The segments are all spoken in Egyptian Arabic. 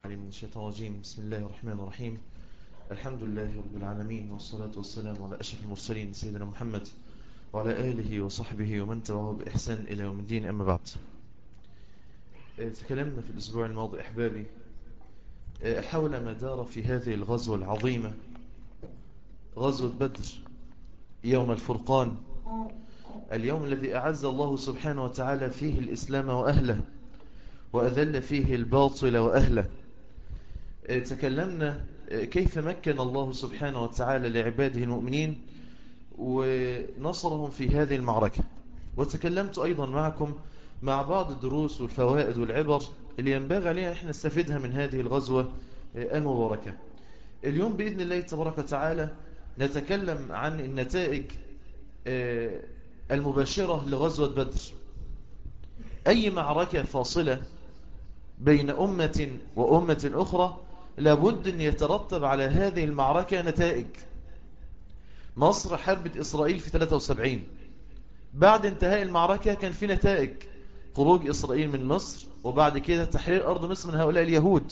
من الشيطان الرجيم بسم الله الرحمن الرحيم الحمد لله رب العالمين والصلاة والسلام على أشرف المرسلين سيدنا محمد وعلى آله وصحبه ومن تبعه بإحسان إلى يوم الدين أما بعد تكلمنا في الأسبوع الماضي أحبابي حول ما دار في هذه الغزوة العظيمة غزوة بدر يوم الفرقان اليوم الذي أعز الله سبحانه وتعالى فيه الإسلام وأهله وأذل فيه الباطل وأهله تكلمنا كيف مكن الله سبحانه وتعالى لعباده المؤمنين ونصرهم في هذه المعركة وتكلمت أيضا معكم مع بعض الدروس والفوائد والعبر اللي ينبغي عليها احنا نستفيدها من هذه الغزوة المباركة اليوم بإذن الله تبارك وتعالى نتكلم عن النتائج المباشرة لغزوة بدر أي معركة فاصلة بين أمة وأمة أخرى لابد أن يترتب على هذه المعركة نتائج مصر حربت إسرائيل في 73 بعد انتهاء المعركة كان في نتائج خروج إسرائيل من مصر وبعد كده تحرير أرض مصر من هؤلاء اليهود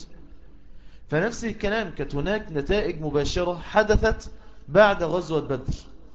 فنفس الكلام كانت هناك نتائج مباشرة حدثت بعد غزوة بدر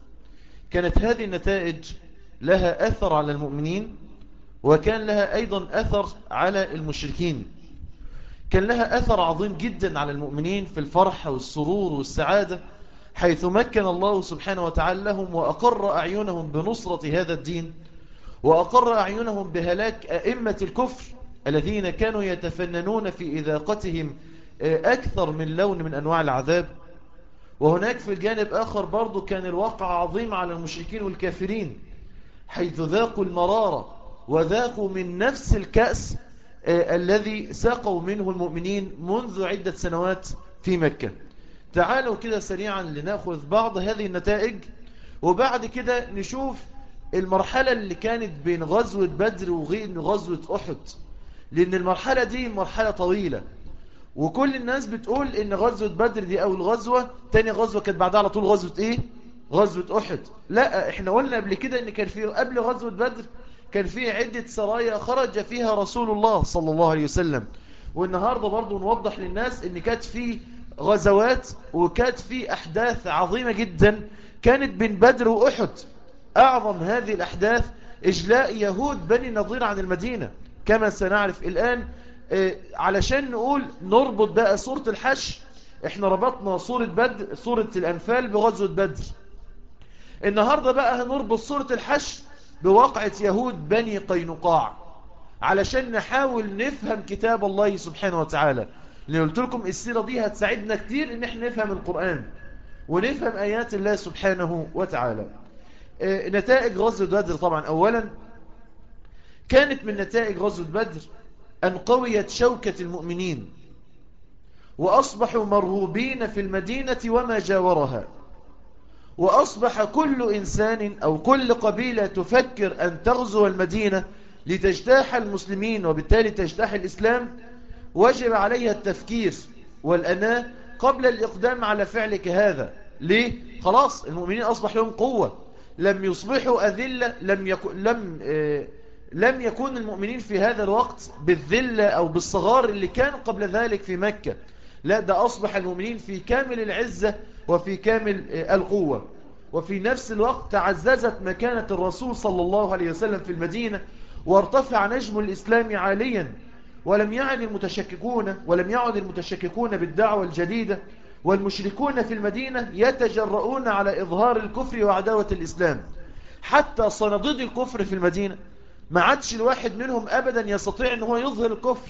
كانت هذه النتائج لها أثر على المؤمنين وكان لها أيضا أثر على المشركين كان لها أثر عظيم جدا على المؤمنين في الفرح والسرور والسعادة حيث مكن الله سبحانه وتعالى لهم وأقر أعينهم بنصرة هذا الدين وأقر أعينهم بهلاك أئمة الكفر الذين كانوا يتفننون في إذاقتهم أكثر من لون من أنواع العذاب وهناك في الجانب آخر برضو كان الواقع عظيم على المشركين والكافرين حيث ذاقوا المرارة وذاقوا من نفس الكأس آه الذي ساقوا منه المؤمنين منذ عدة سنوات في مكة تعالوا كده سريعا لنأخذ بعض هذه النتائج وبعد كده نشوف المرحلة اللي كانت بين غزوة بدر وغين غزوة أحد لأن المرحلة دي مرحلة طويلة وكل الناس بتقول ان غزوة بدر دي اول غزوة تاني غزوة كانت بعدها على طول غزوة ايه غزوة احد لا احنا قلنا قبل كده ان كان في قبل غزوة بدر كان في عدة سرايا خرج فيها رسول الله صلى الله عليه وسلم والنهاردة برضو نوضح للناس ان كانت في غزوات وكانت في احداث عظيمة جدا كانت بين بدر واحد اعظم هذه الاحداث اجلاء يهود بني نظير عن المدينة كما سنعرف الان علشان نقول نربط بقى سورة الحش احنا ربطنا سورة بدر سورة الأنفال بغزوة بدر النهاردة بقى هنربط سورة الحش بواقعة يهود بني قينقاع علشان نحاول نفهم كتاب الله سبحانه وتعالى اللي قلت لكم السيرة دي هتساعدنا كتير ان احنا نفهم القرآن ونفهم آيات الله سبحانه وتعالى نتائج غزوة بدر طبعا أولا كانت من نتائج غزوة بدر أن قويت شوكة المؤمنين وأصبحوا مرهوبين في المدينة وما جاورها وأصبح كل إنسان أو كل قبيلة تفكر أن تغزو المدينة لتجتاح المسلمين وبالتالي تجتاح الإسلام وجب عليها التفكير والأناة قبل الإقدام على فعلك هذا ليه؟ خلاص المؤمنين أصبح لهم قوة لم يصبحوا أذلة لم يكن لم آه لم يكون المؤمنين في هذا الوقت بالذلة أو بالصغار اللي كان قبل ذلك في مكة لا ده أصبح المؤمنين في كامل العزة وفي كامل القوة وفي نفس الوقت تعززت مكانة الرسول صلى الله عليه وسلم في المدينة وارتفع نجم الإسلام عاليا ولم يعد المتشككون ولم يعد المتشككون بالدعوة الجديدة والمشركون في المدينة يتجرؤون على إظهار الكفر وعداوة الإسلام حتى صناديد الكفر في المدينة ما عادش الواحد منهم أبدا يستطيع أن هو يظهر الكفر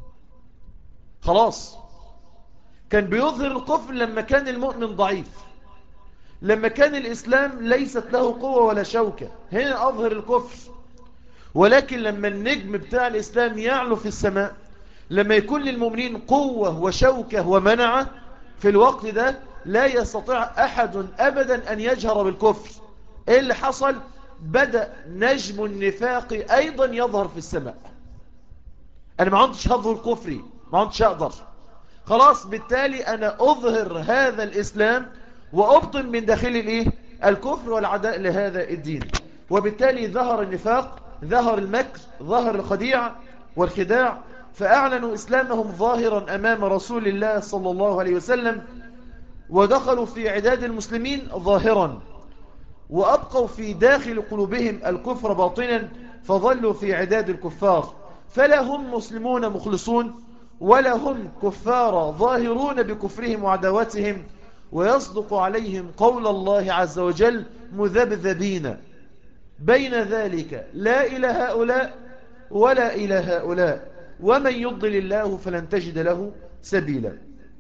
خلاص كان بيظهر الكفر لما كان المؤمن ضعيف لما كان الإسلام ليست له قوة ولا شوكة هنا أظهر الكفر ولكن لما النجم بتاع الإسلام يعلو في السماء لما يكون للمؤمنين قوة وشوكة ومنعة في الوقت ده لا يستطيع أحد أبدا أن يجهر بالكفر إيه اللي حصل؟ بدأ نجم النفاق أيضا يظهر في السماء أنا ما عندش هظهر كفري ما عندش أقدر خلاص بالتالي أنا أظهر هذا الإسلام وأبطن من داخل الإيه؟ الكفر والعداء لهذا الدين وبالتالي ظهر النفاق ظهر المكر ظهر الخديعة والخداع فأعلنوا إسلامهم ظاهرا أمام رسول الله صلى الله عليه وسلم ودخلوا في عداد المسلمين ظاهرا وأبقوا في داخل قلوبهم الكفر باطنا فظلوا في عداد الكفار فلا هم مسلمون مخلصون ولا هم كفار ظاهرون بكفرهم وعداوتهم ويصدق عليهم قول الله عز وجل مذبذبين بين ذلك لا إلى هؤلاء ولا إلى هؤلاء ومن يضل الله فلن تجد له سبيلا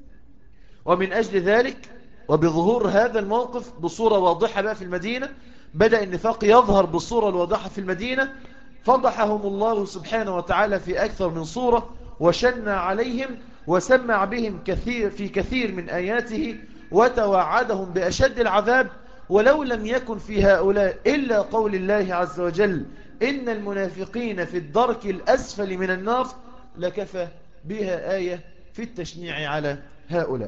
ومن أجل ذلك وبظهور هذا الموقف بصورة واضحة بقى في المدينة بدأ النفاق يظهر بالصورة الواضحة في المدينة فضحهم الله سبحانه وتعالى في أكثر من صورة وشن عليهم وسمع بهم كثير في كثير من آياته وتوعدهم بأشد العذاب ولو لم يكن في هؤلاء إلا قول الله عز وجل إن المنافقين في الدرك الأسفل من النار لكفى بها آية في التشنيع على هؤلاء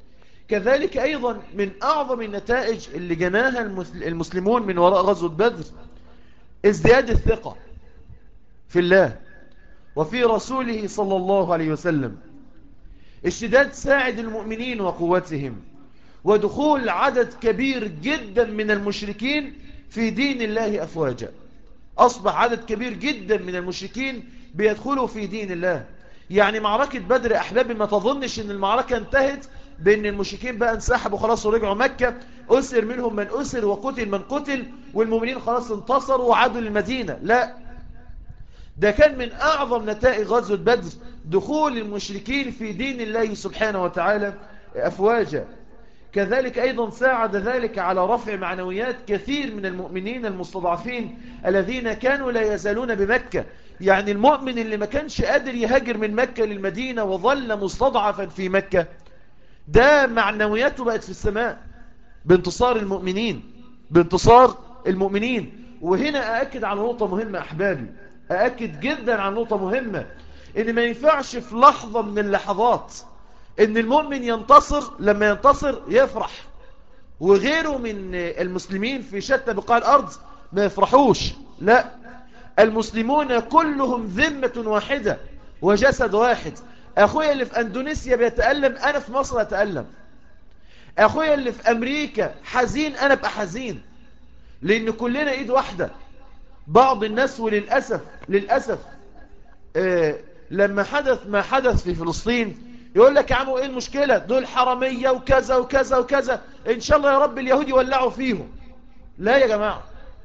كذلك أيضا من أعظم النتائج اللي جناها المسلمون من وراء غزوة بدر ازدياد الثقة في الله وفي رسوله صلى الله عليه وسلم اشتداد ساعد المؤمنين وقوتهم ودخول عدد كبير جدا من المشركين في دين الله أفواجا أصبح عدد كبير جدا من المشركين بيدخلوا في دين الله يعني معركة بدر أحبابي ما تظنش أن المعركة انتهت بأن المشركين بقى انسحبوا خلاص ورجعوا مكة أسر منهم من أسر وقتل من قتل والمؤمنين خلاص انتصروا وعادوا للمدينة لا ده كان من أعظم نتائج غزوة بدر دخول المشركين في دين الله سبحانه وتعالى أفواجا كذلك أيضا ساعد ذلك على رفع معنويات كثير من المؤمنين المستضعفين الذين كانوا لا يزالون بمكة يعني المؤمن اللي ما كانش قادر يهاجر من مكة للمدينة وظل مستضعفا في مكة ده معنوياته بقت في السماء بانتصار المؤمنين بانتصار المؤمنين وهنا أأكد على نقطة مهمة أحبابي أأكد جدا على نقطة مهمة إن ما ينفعش في لحظة من اللحظات إن المؤمن ينتصر لما ينتصر يفرح وغيره من المسلمين في شتى بقاع الأرض ما يفرحوش لا المسلمون كلهم ذمة واحدة وجسد واحد أخويا اللي في أندونيسيا بيتألم أنا في مصر أتألم أخويا اللي في أمريكا حزين أنا بقى حزين لأن كلنا إيد واحدة بعض الناس وللأسف للأسف آه لما حدث ما حدث في فلسطين يقول لك يا عمو ايه المشكلة دول حرامية وكذا وكذا وكذا ان شاء الله يا رب اليهود يولعوا فيهم لا يا جماعة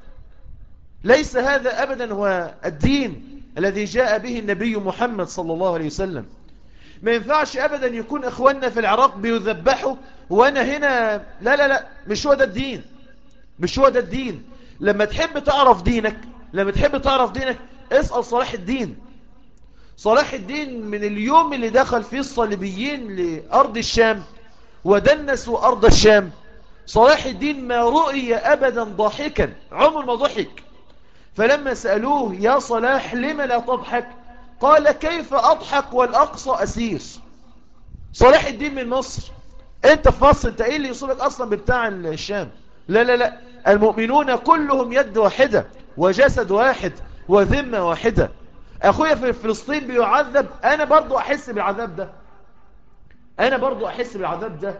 ليس هذا أبدا هو الدين الذي جاء به النبي محمد صلى الله عليه وسلم ما ينفعش أبدا يكون إخواننا في العراق بيذبحوا وأنا هنا لا لا لا مش هو ده الدين مش هو ده الدين لما تحب تعرف دينك لما تحب تعرف دينك اسأل صلاح الدين صلاح الدين من اليوم اللي دخل فيه الصليبيين لأرض الشام ودنسوا أرض الشام صلاح الدين ما رؤي أبدا ضاحكا عمر ما ضحك فلما سألوه يا صلاح لم لا تضحك قال كيف أضحك والأقصى أسير صلاح الدين من مصر انت في مصر انت ايه اللي يصيبك اصلا ببتاع الشام لا لا لا المؤمنون كلهم يد واحدة وجسد واحد وذمة واحدة اخويا في فلسطين بيعذب انا برضو احس بالعذاب ده انا برضو احس بالعذاب ده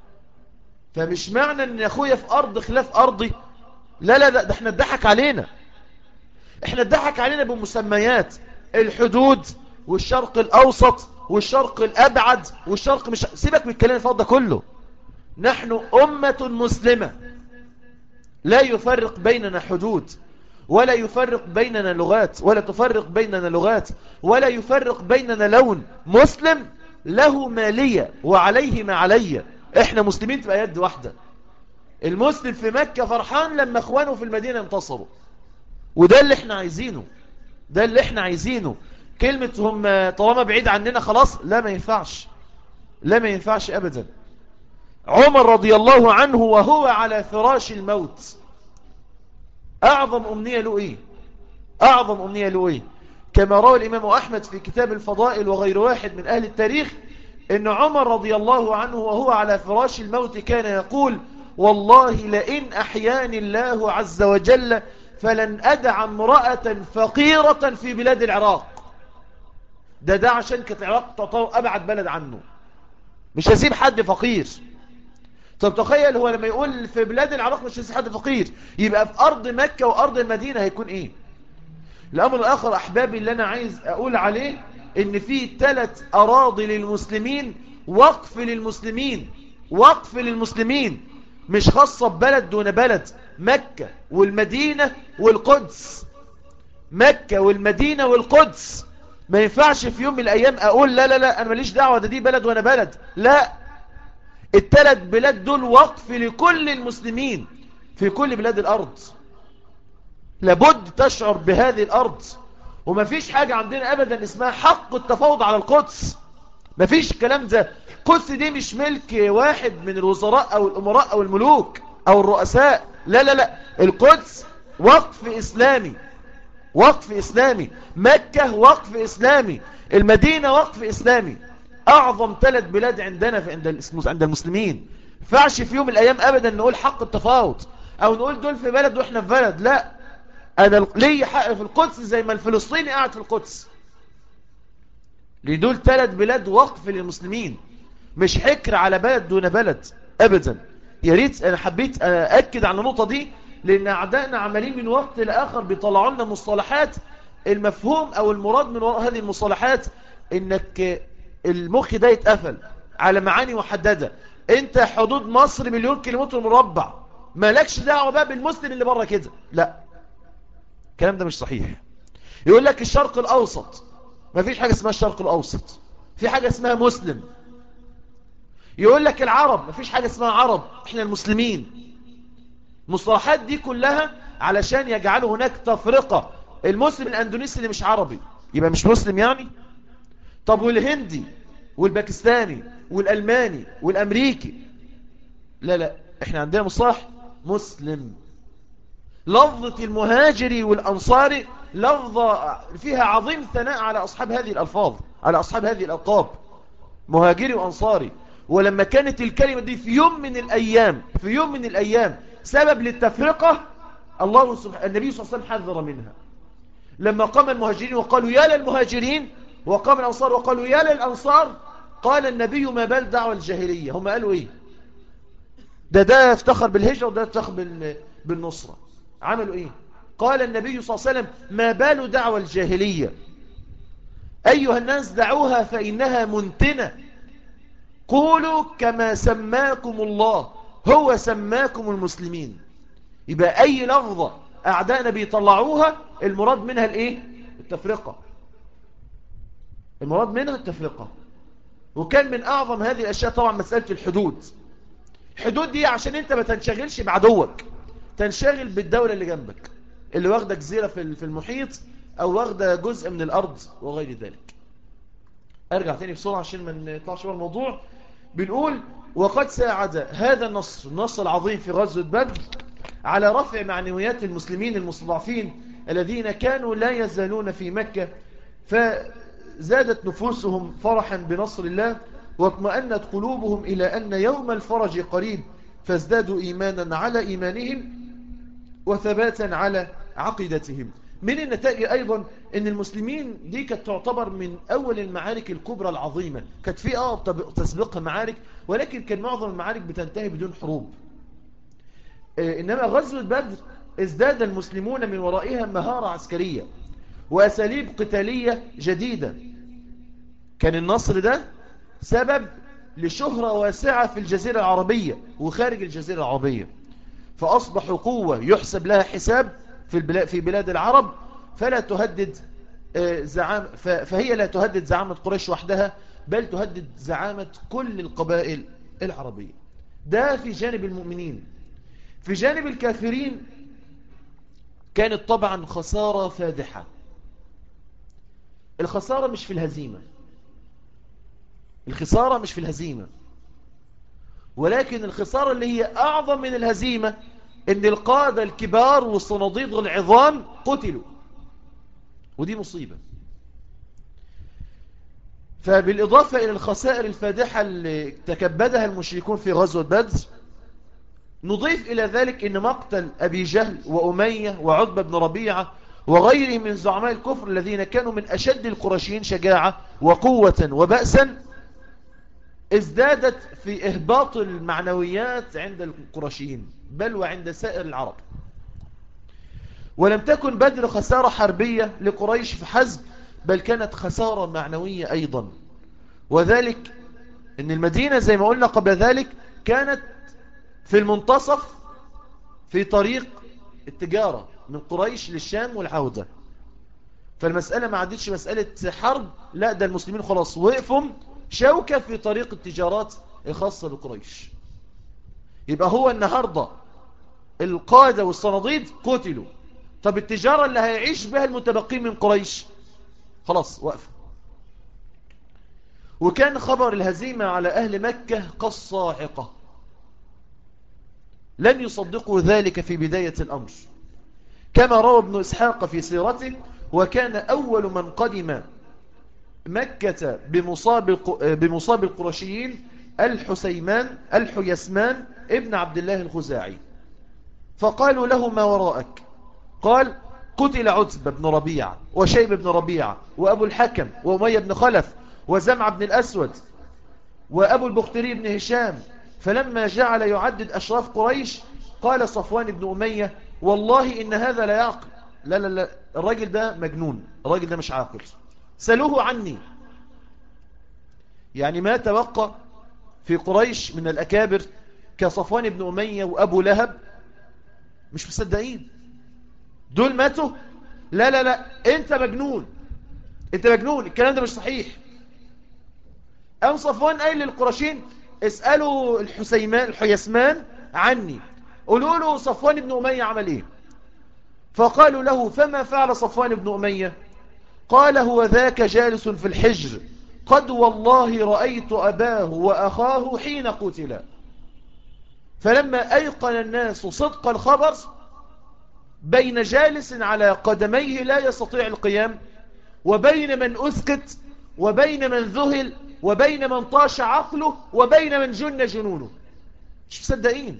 فمش معنى ان اخويا في ارض خلاف ارضي لا لا ده احنا اتضحك علينا احنا اتضحك علينا بمسميات الحدود والشرق الاوسط والشرق الابعد والشرق مش سيبك من الكلام الفاضي ده كله نحن امة مسلمة لا يفرق بيننا حدود ولا يفرق بيننا لغات ولا تفرق بيننا لغات ولا يفرق بيننا لون مسلم له مالية وعليه ما علي احنا مسلمين تبقى يد واحدة المسلم في مكة فرحان لما اخوانه في المدينة انتصروا وده اللي احنا عايزينه ده اللي احنا عايزينه كلمة هم طالما بعيد عننا خلاص لا ما ينفعش لا ما ينفعش ابدا عمر رضي الله عنه وهو على فراش الموت أعظم أمنية له إيه أعظم أمنية له إيه كما روى الإمام أحمد في كتاب الفضائل وغير واحد من أهل التاريخ إن عمر رضي الله عنه وهو على فراش الموت كان يقول والله لئن أحياني الله عز وجل فلن أدع امرأة فقيرة في بلاد العراق ده ده عشان كانت العراق تعتبر أبعد بلد عنه مش هسيب حد فقير طب تخيل هو لما يقول في بلاد العراق مش هسيب حد فقير يبقى في أرض مكة وأرض المدينة هيكون إيه الأمر الآخر أحبابي اللي أنا عايز أقول عليه إن في ثلاث أراضي للمسلمين وقف للمسلمين وقف للمسلمين مش خاصة ببلد دون بلد مكة والمدينة والقدس مكة والمدينة والقدس ما ينفعش في يوم من الأيام أقول لا لا لا أنا ماليش دعوة ده دي بلد وأنا بلد لا الثلاث بلاد دول وقف لكل المسلمين في كل بلاد الأرض لابد تشعر بهذه الأرض وما فيش حاجة عندنا أبدا اسمها حق التفاوض على القدس ما فيش الكلام ده القدس دي مش ملك واحد من الوزراء أو الأمراء أو الملوك أو الرؤساء لا لا لا القدس وقف إسلامي وقف إسلامي مكة وقف إسلامي المدينة وقف إسلامي أعظم ثلاث بلاد عندنا في عند عند المسلمين فعش في يوم من الأيام أبدا نقول حق التفاوض أو نقول دول في بلد وإحنا في بلد لا أنا لي حق في القدس زي ما الفلسطيني قاعد في القدس لدول ثلاث بلاد وقف للمسلمين مش حكر على بلد دون بلد أبدا يا ريت أنا حبيت أأكد على النقطة دي لأن أعدائنا عمالين من وقت لآخر بيطلعوا لنا مصطلحات المفهوم أو المراد من وراء هذه المصطلحات إنك المخ ده يتقفل على معاني محددة أنت حدود مصر مليون كيلومتر مربع مالكش دعوة بقى بالمسلم اللي بره كده لا الكلام ده مش صحيح يقول لك الشرق الأوسط ما فيش حاجة اسمها الشرق الأوسط في حاجة اسمها مسلم يقول لك العرب ما فيش حاجة اسمها عرب احنا المسلمين المصطلحات دي كلها علشان يجعلوا هناك تفرقة المسلم الاندونيسي اللي مش عربي يبقى مش مسلم يعني طب والهندي والباكستاني والالماني والامريكي لا لا احنا عندنا مصطلح مسلم لفظة المهاجري والأنصاري لفظة فيها عظيم ثناء على أصحاب هذه الألفاظ على أصحاب هذه الألقاب مهاجري وأنصاري ولما كانت الكلمة دي في يوم من الأيام في يوم من الأيام سبب للتفرقة الله سبحانه النبي صلى الله عليه وسلم حذر منها لما قام المهاجرين وقالوا يا للمهاجرين وقام الأنصار وقالوا يا للأنصار قال النبي ما بال دعوة الجاهلية هم قالوا ايه ده ده افتخر بالهجرة وده افتخر بالنصرة عملوا ايه قال النبي صلى الله عليه وسلم ما بال دعوة الجاهلية أيها الناس دعوها فإنها منتنة قولوا كما سماكم الله هو سماكم المسلمين يبقى أي لفظة أعدائنا بيطلعوها المراد منها الإيه؟ التفرقة المراد منها التفرقة وكان من أعظم هذه الأشياء طبعا مسألة الحدود الحدود دي عشان أنت ما تنشغلش بعدوك تنشغل بالدولة اللي جنبك اللي واخدة جزيرة في المحيط أو واخدة جزء من الأرض وغير ذلك أرجع تاني بسرعة عشان ما نطلعش بره الموضوع بنقول وقد ساعد هذا النصر النصر العظيم في غزوة بدر على رفع معنويات المسلمين المستضعفين الذين كانوا لا يزالون في مكة فزادت نفوسهم فرحا بنصر الله واطمأنت قلوبهم إلى أن يوم الفرج قريب فازدادوا إيمانا على إيمانهم وثباتا على عقيدتهم من النتائج أيضا أن المسلمين دي كانت تعتبر من أول المعارك الكبرى العظيمة كانت في آه تسبقها معارك ولكن كان معظم المعارك بتنتهي بدون حروب إنما غزوة بدر ازداد المسلمون من ورائها مهارة عسكرية وأساليب قتالية جديدة كان النصر ده سبب لشهرة واسعة في الجزيرة العربية وخارج الجزيرة العربية فأصبحوا قوة يحسب لها حساب في البلاد في بلاد العرب فلا تهدد زعام فهي لا تهدد زعامة قريش وحدها بل تهدد زعامة كل القبائل العربية ده في جانب المؤمنين في جانب الكافرين كانت طبعا خسارة فادحة الخسارة مش في الهزيمة الخسارة مش في الهزيمة ولكن الخسارة اللي هي أعظم من الهزيمة ان القادة الكبار والصناديد العظام قتلوا ودي مصيبة فبالإضافة إلى الخسائر الفادحة اللي تكبدها المشركون في غزوة بدر نضيف إلى ذلك أن مقتل أبي جهل وأمية وعتبة بن ربيعة وغيره من زعماء الكفر الذين كانوا من أشد القرشيين شجاعة وقوة وبأسا ازدادت في إهباط المعنويات عند القرشيين بل وعند سائر العرب ولم تكن بدر خسارة حربية لقريش فحسب بل كانت خسارة معنوية أيضا وذلك ان المدينة زي ما قلنا قبل ذلك كانت في المنتصف في طريق التجارة من قريش للشام والعودة فالمسألة ما عادتش مسألة حرب لا ده المسلمين خلاص وقفوا شوكة في طريق التجارات الخاصة بقريش يبقى هو النهاردة القادة والصناديد قتلوا طب التجارة اللي هيعيش بها المتبقين من قريش خلاص وقف وكان خبر الهزيمة على أهل مكة كالصاعقة لم يصدقوا ذلك في بداية الأمر كما روى ابن إسحاق في سيرته وكان أول من قدم مكة بمصاب, بمصاب القرشيين الحسيمان الحيسمان ابن عبد الله الخزاعي فقالوا له ما وراءك قال قتل عتبة بن ربيعة وشيب بن ربيعة وأبو الحكم وأمية بن خلف وزمع بن الأسود وأبو البختري بن هشام فلما جعل يعدد أشراف قريش قال صفوان بن أمية والله إن هذا لا يعقل لا لا لا الراجل ده مجنون الراجل ده مش عاقل سألوه عني يعني ما توقع في قريش من الأكابر كصفوان بن أمية وأبو لهب مش مصدقين دول ماتوا لا لا لا انت مجنون انت مجنون الكلام ده مش صحيح أم صفوان قال للقرشين اسألوا الحسيمان الحيسمان عني قولوا له صفوان بن أمية عمل ايه فقالوا له فما فعل صفوان بن أمية قال هو ذاك جالس في الحجر قد والله رأيت أباه وأخاه حين قتلا فلما أيقن الناس صدق الخبر بين جالس على قدميه لا يستطيع القيام وبين من أسكت وبين من ذهل وبين من طاش عقله وبين من جن جنونه مش مصدقين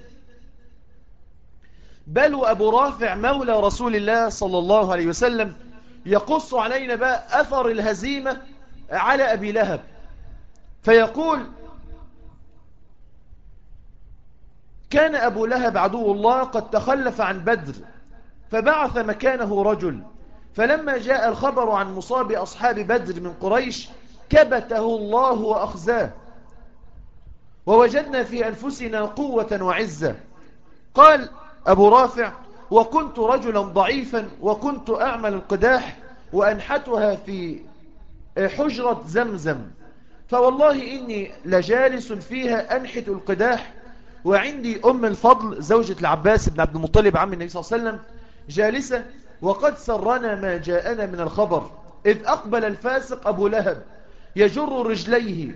بل وأبو رافع مولى رسول الله صلى الله عليه وسلم يقص علينا بقى أثر الهزيمة على أبي لهب فيقول كان أبو لهب عدو الله قد تخلف عن بدر فبعث مكانه رجل فلما جاء الخبر عن مصاب أصحاب بدر من قريش كبته الله وأخزاه ووجدنا في أنفسنا قوة وعزة قال أبو رافع وكنت رجلا ضعيفا وكنت أعمل القداح وأنحتها في حجرة زمزم فوالله إني لجالس فيها أنحت القداح وعندي أم الفضل زوجة العباس بن عبد المطلب عم النبي صلى الله عليه وسلم جالسة وقد سرنا ما جاءنا من الخبر إذ أقبل الفاسق أبو لهب يجر رجليه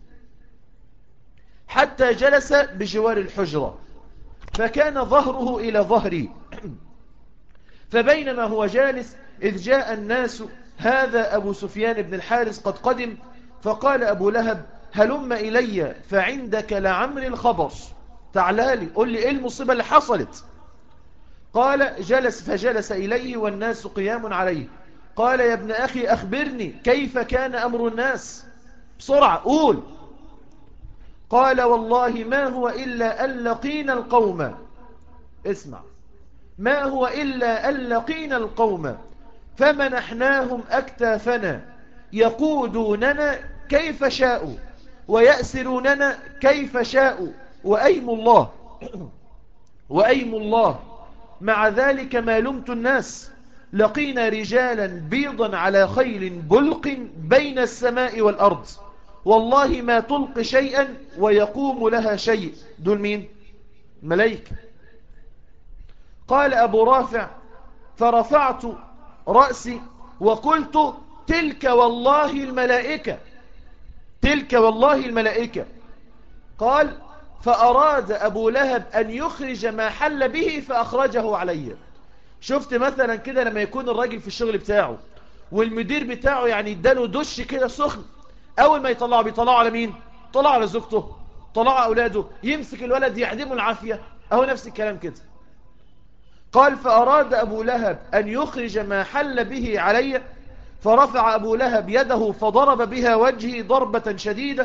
حتى جلس بجوار الحجرة فكان ظهره إلى ظهري فبينما هو جالس إذ جاء الناس هذا أبو سفيان بن الحارس قد قدم فقال أبو لهب هلم إلي فعندك لعمر الخبر تعالى قل لي إيه المصيبة اللي حصلت قال جلس فجلس إليه والناس قيام عليه قال يا ابن أخي أخبرني كيف كان أمر الناس بسرعة قول قال والله ما هو إلا أن لقينا القوم اسمع ما هو إلا أن لقينا القوم فمنحناهم أكتافنا يقودوننا كيف شاءوا ويأسروننا كيف شاءوا وأيم الله وأيم الله مع ذلك ما لمت الناس لقينا رجالا بيضا على خيل بلق بين السماء والأرض والله ما تلقي شيئا ويقوم لها شيء دول مين ملايكة قال أبو رافع فرفعت رأسي وقلت تلك والله الملائكة تلك والله الملائكة قال فأراد أبو لهب أن يخرج ما حل به فأخرجه علي شفت مثلا كده لما يكون الراجل في الشغل بتاعه والمدير بتاعه يعني اداله دش كده سخن اول ما يطلعه بيطلعه على مين طلعه على زوجته طلعه على اولاده يمسك الولد يعدمه العافية اهو نفس الكلام كده قال فأراد أبو لهب أن يخرج ما حل به علي فرفع أبو لهب يده فضرب بها وجهي ضربة شديدة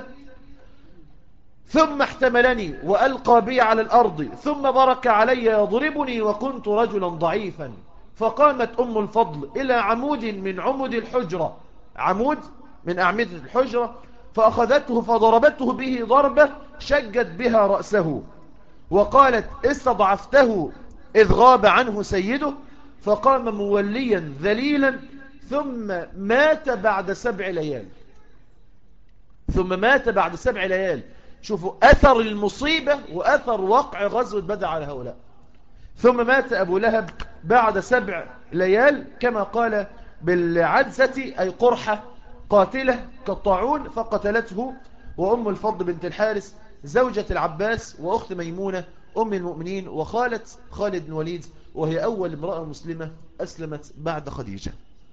ثم احتملني وألقى بي على الأرض ثم برك علي يضربني وكنت رجلا ضعيفا فقامت أم الفضل إلى عمود من عمد الحجرة عمود من أعمدة الحجرة فأخذته فضربته به ضربة شجت بها رأسه وقالت استضعفته إذ غاب عنه سيده فقام موليا ذليلا ثم مات بعد سبع ليال ثم مات بعد سبع ليال شوفوا أثر المصيبة وأثر وقع غزوة بدر على هؤلاء ثم مات أبو لهب بعد سبع ليال كما قال بالعدسة أي قرحة قاتلة كالطاعون فقتلته وأم الفضل بنت الحارس زوجة العباس وأخت ميمونة أم المؤمنين وخالة خالد بن وليد وهي أول امرأة مسلمة أسلمت بعد خديجة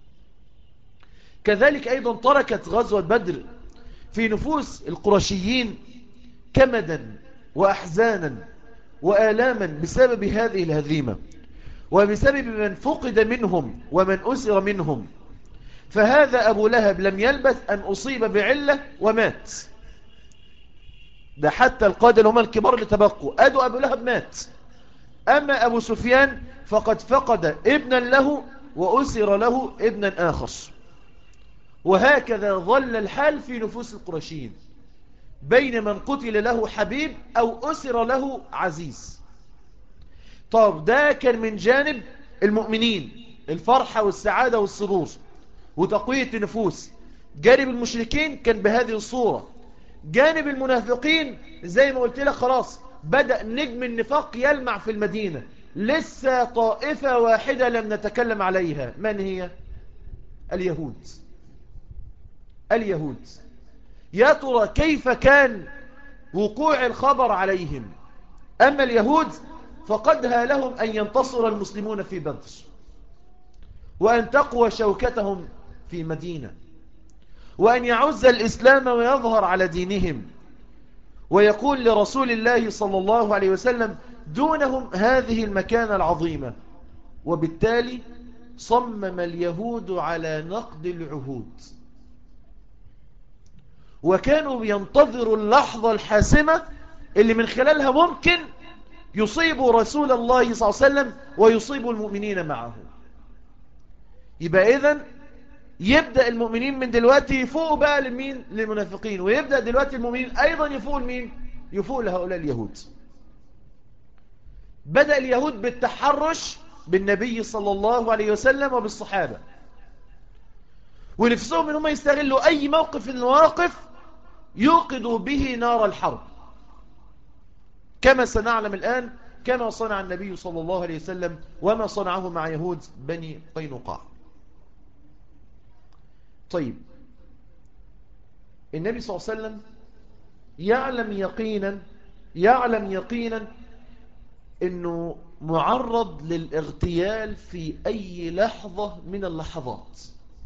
كذلك أيضا تركت غزوة بدر في نفوس القرشيين كمدا وأحزانا وآلاما بسبب هذه الهزيمة وبسبب من فقد منهم ومن أسر منهم فهذا أبو لهب لم يلبث أن أصيب بعلة ومات ده حتى القادة اللي هم الكبار اللي تبقوا أدوا أبو لهب مات أما أبو سفيان فقد فقد ابنا له وأسر له ابنا آخر وهكذا ظل الحال في نفوس القرشيين بين من قتل له حبيب أو أسر له عزيز طب ده كان من جانب المؤمنين الفرحة والسعادة والسرور وتقوية النفوس جانب المشركين كان بهذه الصورة جانب المنافقين زي ما قلت لك خلاص بدأ نجم النفاق يلمع في المدينة لسه طائفة واحدة لم نتكلم عليها من هي اليهود اليهود يا ترى كيف كان وقوع الخبر عليهم أما اليهود فقدها لهم أن ينتصر المسلمون في بدر وأن تقوى شوكتهم في مدينة وأن يعز الإسلام ويظهر على دينهم ويقول لرسول الله صلى الله عليه وسلم دونهم هذه المكانة العظيمة وبالتالي صمم اليهود على نقد العهود وكانوا ينتظروا اللحظة الحاسمة اللي من خلالها ممكن يصيبوا رسول الله صلى الله عليه وسلم ويصيبوا المؤمنين معه يبقى إذن يبدأ المؤمنين من دلوقتي يفوقوا بقى لمين للمنافقين ويبدأ دلوقتي المؤمنين أيضا يفوقوا لمين يفوق لهؤلاء اليهود بدأ اليهود بالتحرش بالنبي صلى الله عليه وسلم وبالصحابة ونفسهم ان هم يستغلوا أي موقف من المواقف يوقدوا به نار الحرب كما سنعلم الآن كما صنع النبي صلى الله عليه وسلم وما صنعه مع يهود بني قينقاع طيب النبي صلى الله عليه وسلم يعلم يقينا يعلم يقينا انه معرض للاغتيال في اي لحظة من اللحظات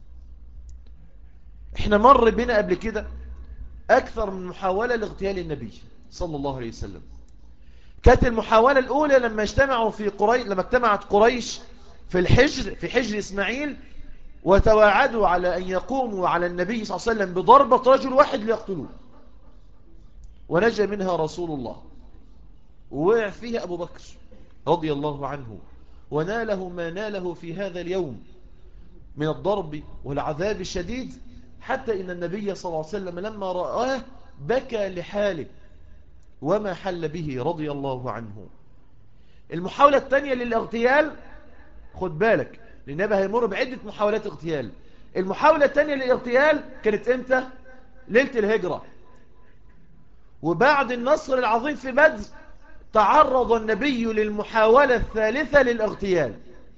احنا مر بنا قبل كده اكثر من محاولة لاغتيال النبي صلى الله عليه وسلم كانت المحاولة الاولى لما اجتمعوا في قريش لما اجتمعت قريش في الحجر في حجر اسماعيل وتواعدوا على أن يقوموا على النبي صلى الله عليه وسلم بضربة رجل واحد ليقتلوه ونجى منها رسول الله ووقع فيها أبو بكر رضي الله عنه وناله ما ناله في هذا اليوم من الضرب والعذاب الشديد حتى إن النبي صلى الله عليه وسلم لما رآه بكى لحاله وما حل به رضي الله عنه المحاولة الثانية للاغتيال خد بالك للنبي هيمر بعدة محاولات اغتيال المحاولة الثانية للاغتيال كانت امتى ليلة الهجرة وبعد النصر العظيم في بدر تعرض النبي للمحاولة الثالثة للاغتيال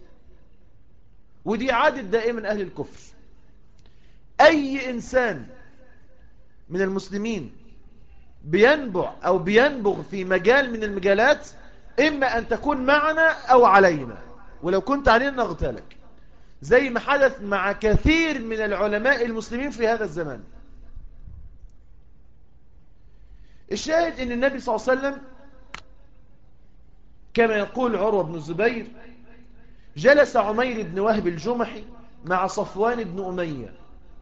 ودي عادة دائما أهل الكفر أي إنسان من المسلمين بينبع أو بينبغ في مجال من المجالات إما أن تكون معنا أو علينا ولو كنت علينا نغتالك زي ما حدث مع كثير من العلماء المسلمين في هذا الزمان الشاهد ان النبي صلى الله عليه وسلم كما يقول عروة بن الزبير جلس عمير بن وهب الجمحي مع صفوان بن أمية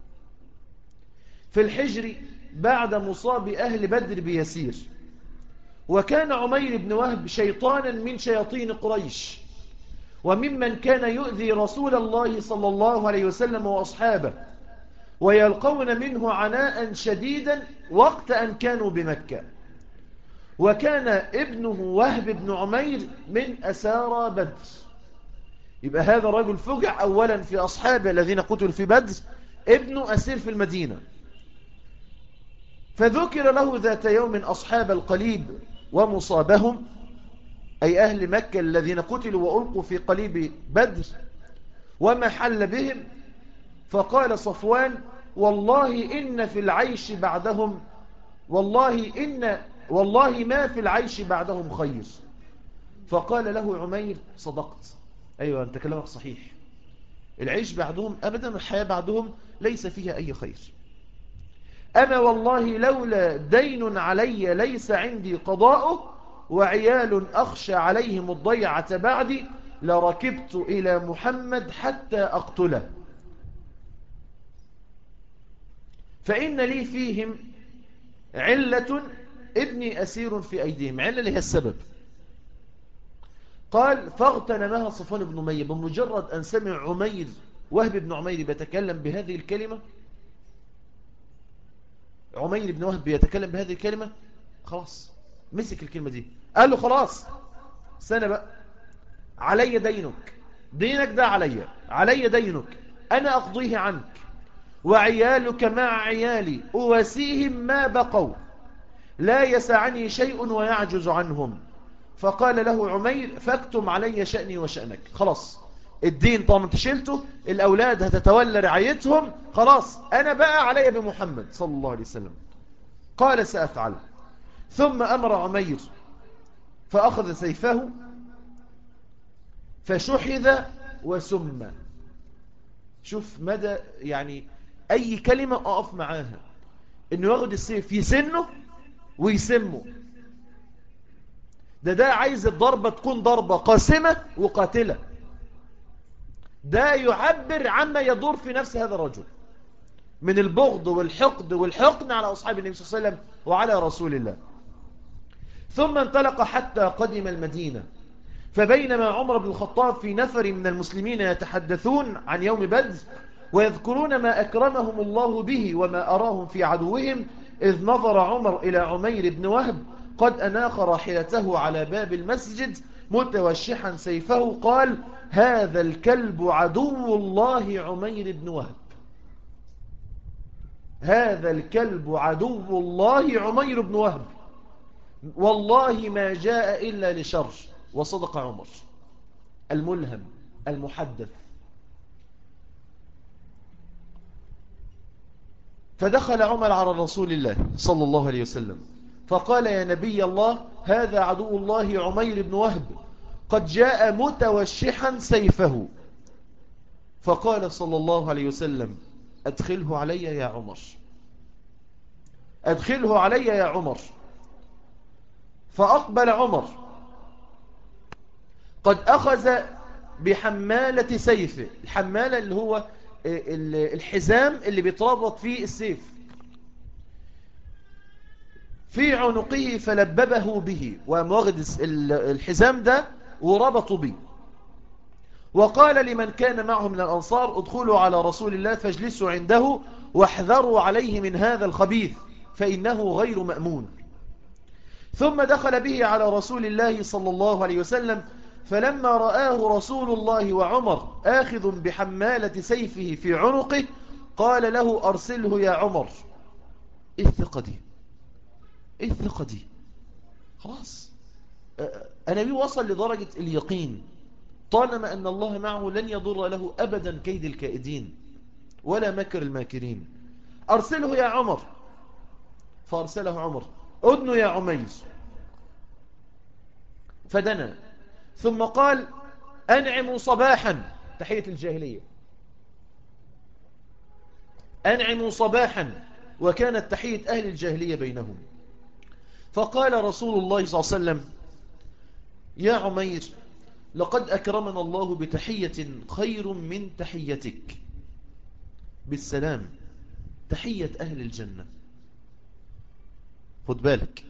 في الحجر بعد مصاب أهل بدر بيسير وكان عمير بن وهب شيطانا من شياطين قريش وممن كان يؤذي رسول الله صلى الله عليه وسلم وأصحابه ويلقون منه عناء شديدا وقت أن كانوا بمكة وكان ابنه وهب بن عمير من أسارى بدر يبقى هذا الرجل فجع أولا في أصحابه الذين قتلوا في بدر ابنه أسير في المدينة فذكر له ذات يوم أصحاب القليب ومصابهم أي أهل مكة الذين قتلوا وألقوا في قليب بدر وما حل بهم فقال صفوان والله إن في العيش بعدهم والله إن والله ما في العيش بعدهم خير فقال له عمير صدقت أيوة أنت كلامك صحيح العيش بعدهم أبدا الحياة بعدهم ليس فيها أي خير أنا والله لولا دين علي ليس عندي قضاؤه وعيال أخشى عليهم الضيعة بعدي لركبت إلى محمد حتى أقتله فإن لي فيهم علة ابني أسير في أيديهم علة اللي هي السبب قال فاغتنمها صفوان بن أمية بمجرد أن سمع عمير وهب بن عمير بيتكلم بهذه الكلمة عمير بن وهب بيتكلم بهذه الكلمة خلاص مسك الكلمة دي قال له خلاص سنة بقى علي دينك دينك ده علي علي دينك أنا أقضيه عنك وعيالك مع عيالي أواسيهم ما بقوا لا يسعني شيء ويعجز عنهم فقال له عمير فاكتم علي شأني وشأنك خلاص الدين طالما انت شلته الأولاد هتتولى رعايتهم خلاص أنا بقى علي بمحمد صلى الله عليه وسلم قال سأفعل ثم أمر عمير فأخذ سيفه فشحذ وسم شوف مدى يعني أي كلمة أقف معاها إنه ياخد السيف يسنه ويسمه ده ده عايز الضربة تكون ضربة قاسمة وقاتلة ده يعبر عما يدور في نفس هذا الرجل من البغض والحقد والحقن على أصحاب النبي صلى الله عليه وسلم وعلى رسول الله ثم انطلق حتى قدم المدينة فبينما عمر بن الخطاب في نفر من المسلمين يتحدثون عن يوم بدر ويذكرون ما أكرمهم الله به وما أراهم في عدوهم إذ نظر عمر إلى عمير بن وهب قد أناخ راحلته على باب المسجد متوشحا سيفه قال هذا الكلب عدو الله عمير بن وهب هذا الكلب عدو الله عمير بن وهب والله ما جاء إلا لشر وصدق عمر الملهم المحدث فدخل عمر على رسول الله صلى الله عليه وسلم فقال يا نبي الله هذا عدو الله عمير بن وهب قد جاء متوشحا سيفه فقال صلى الله عليه وسلم أدخله علي يا عمر أدخله علي يا عمر فأقبل عمر قد أخذ بحمالة سيفه الحمالة اللي هو الحزام اللي بيتربط فيه السيف في عنقه فلببه به ومواغد الحزام ده وربطوا به وقال لمن كان معه من الأنصار ادخلوا على رسول الله فاجلسوا عنده واحذروا عليه من هذا الخبيث فإنه غير مأمون ثم دخل به على رسول الله صلى الله عليه وسلم فلما رآه رسول الله وعمر آخذ بحمالة سيفه في عنقه قال له أرسله يا عمر إيه الثقة دي إيه الثقة دي خلاص النبي وصل لدرجة اليقين طالما أن الله معه لن يضر له أبدا كيد الكائدين ولا مكر الماكرين أرسله يا عمر فأرسله عمر أدنوا يا عمير فدنا ثم قال أنعموا صباحا تحية الجاهلية أنعموا صباحا وكانت تحية أهل الجاهلية بينهم فقال رسول الله صلى الله عليه وسلم يا عمير لقد أكرمنا الله بتحية خير من تحيتك بالسلام تحية أهل الجنة خد بالك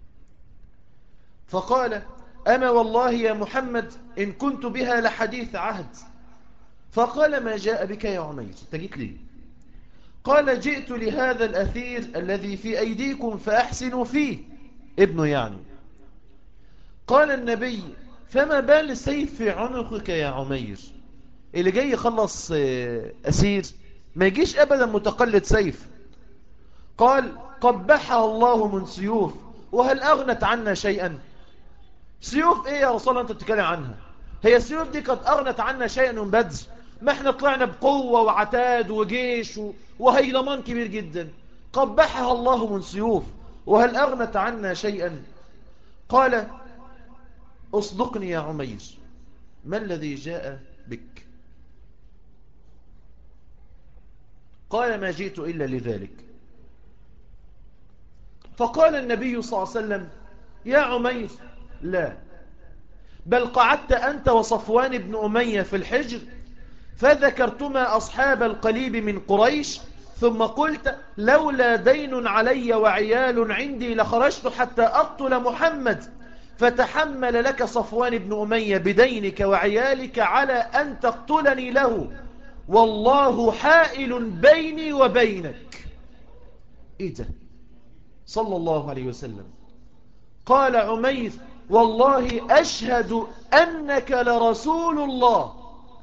فقال أما والله يا محمد إن كنت بها لحديث عهد فقال ما جاء بك يا عمير تجيت لي قال جئت لهذا الأثير الذي في أيديكم فأحسنوا فيه ابنه يعني قال النبي فما بال السيف في عنقك يا عمير اللي جاي يخلص أسير ما يجيش أبدا متقلد سيف قال قبحها الله من سيوف وهل أغنت عنا شيئا سيوف ايه يا رسول الله انت بتتكلم عنها هي السيوف دي قد أغنت عنا شيئا من بدر ما احنا طلعنا بقوة وعتاد وجيش وهيلمان كبير جدا قبحها الله من سيوف وهل أغنت عنا شيئا قال اصدقني يا عمير ما الذي جاء بك قال ما جئت إلا لذلك فقال النبي صلى الله عليه وسلم يا عمير لا بل قعدت أنت وصفوان بن أمية في الحجر فذكرتما أصحاب القليب من قريش ثم قلت لولا دين علي وعيال عندي لخرجت حتى أقتل محمد فتحمل لك صفوان بن أمية بدينك وعيالك على أن تقتلني له والله حائل بيني وبينك إيه ده صلى الله عليه وسلم قال عمير والله أشهد أنك لرسول الله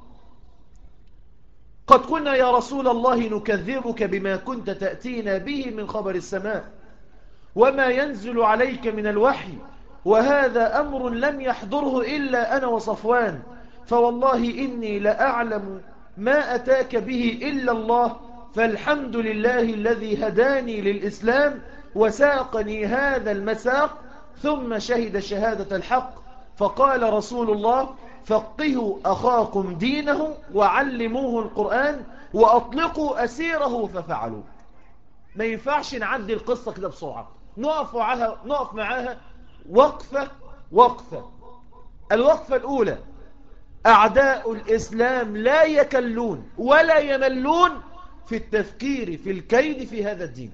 قد قلنا يا رسول الله نكذبك بما كنت تأتينا به من خبر السماء وما ينزل عليك من الوحي وهذا أمر لم يحضره إلا أنا وصفوان فوالله إني لأعلم ما أتاك به إلا الله فالحمد لله الذي هداني للإسلام وساقني هذا المساق ثم شهد شهادة الحق فقال رسول الله فقهوا أخاكم دينه وعلموه القرآن وأطلقوا أسيره ففعلوا ما ينفعش نعدي القصة كده بسرعة نقف معاها, نقف معاها وقفة وقفة الوقفة الأولى أعداء الإسلام لا يكلون ولا يملون في التفكير في الكيد في هذا الدين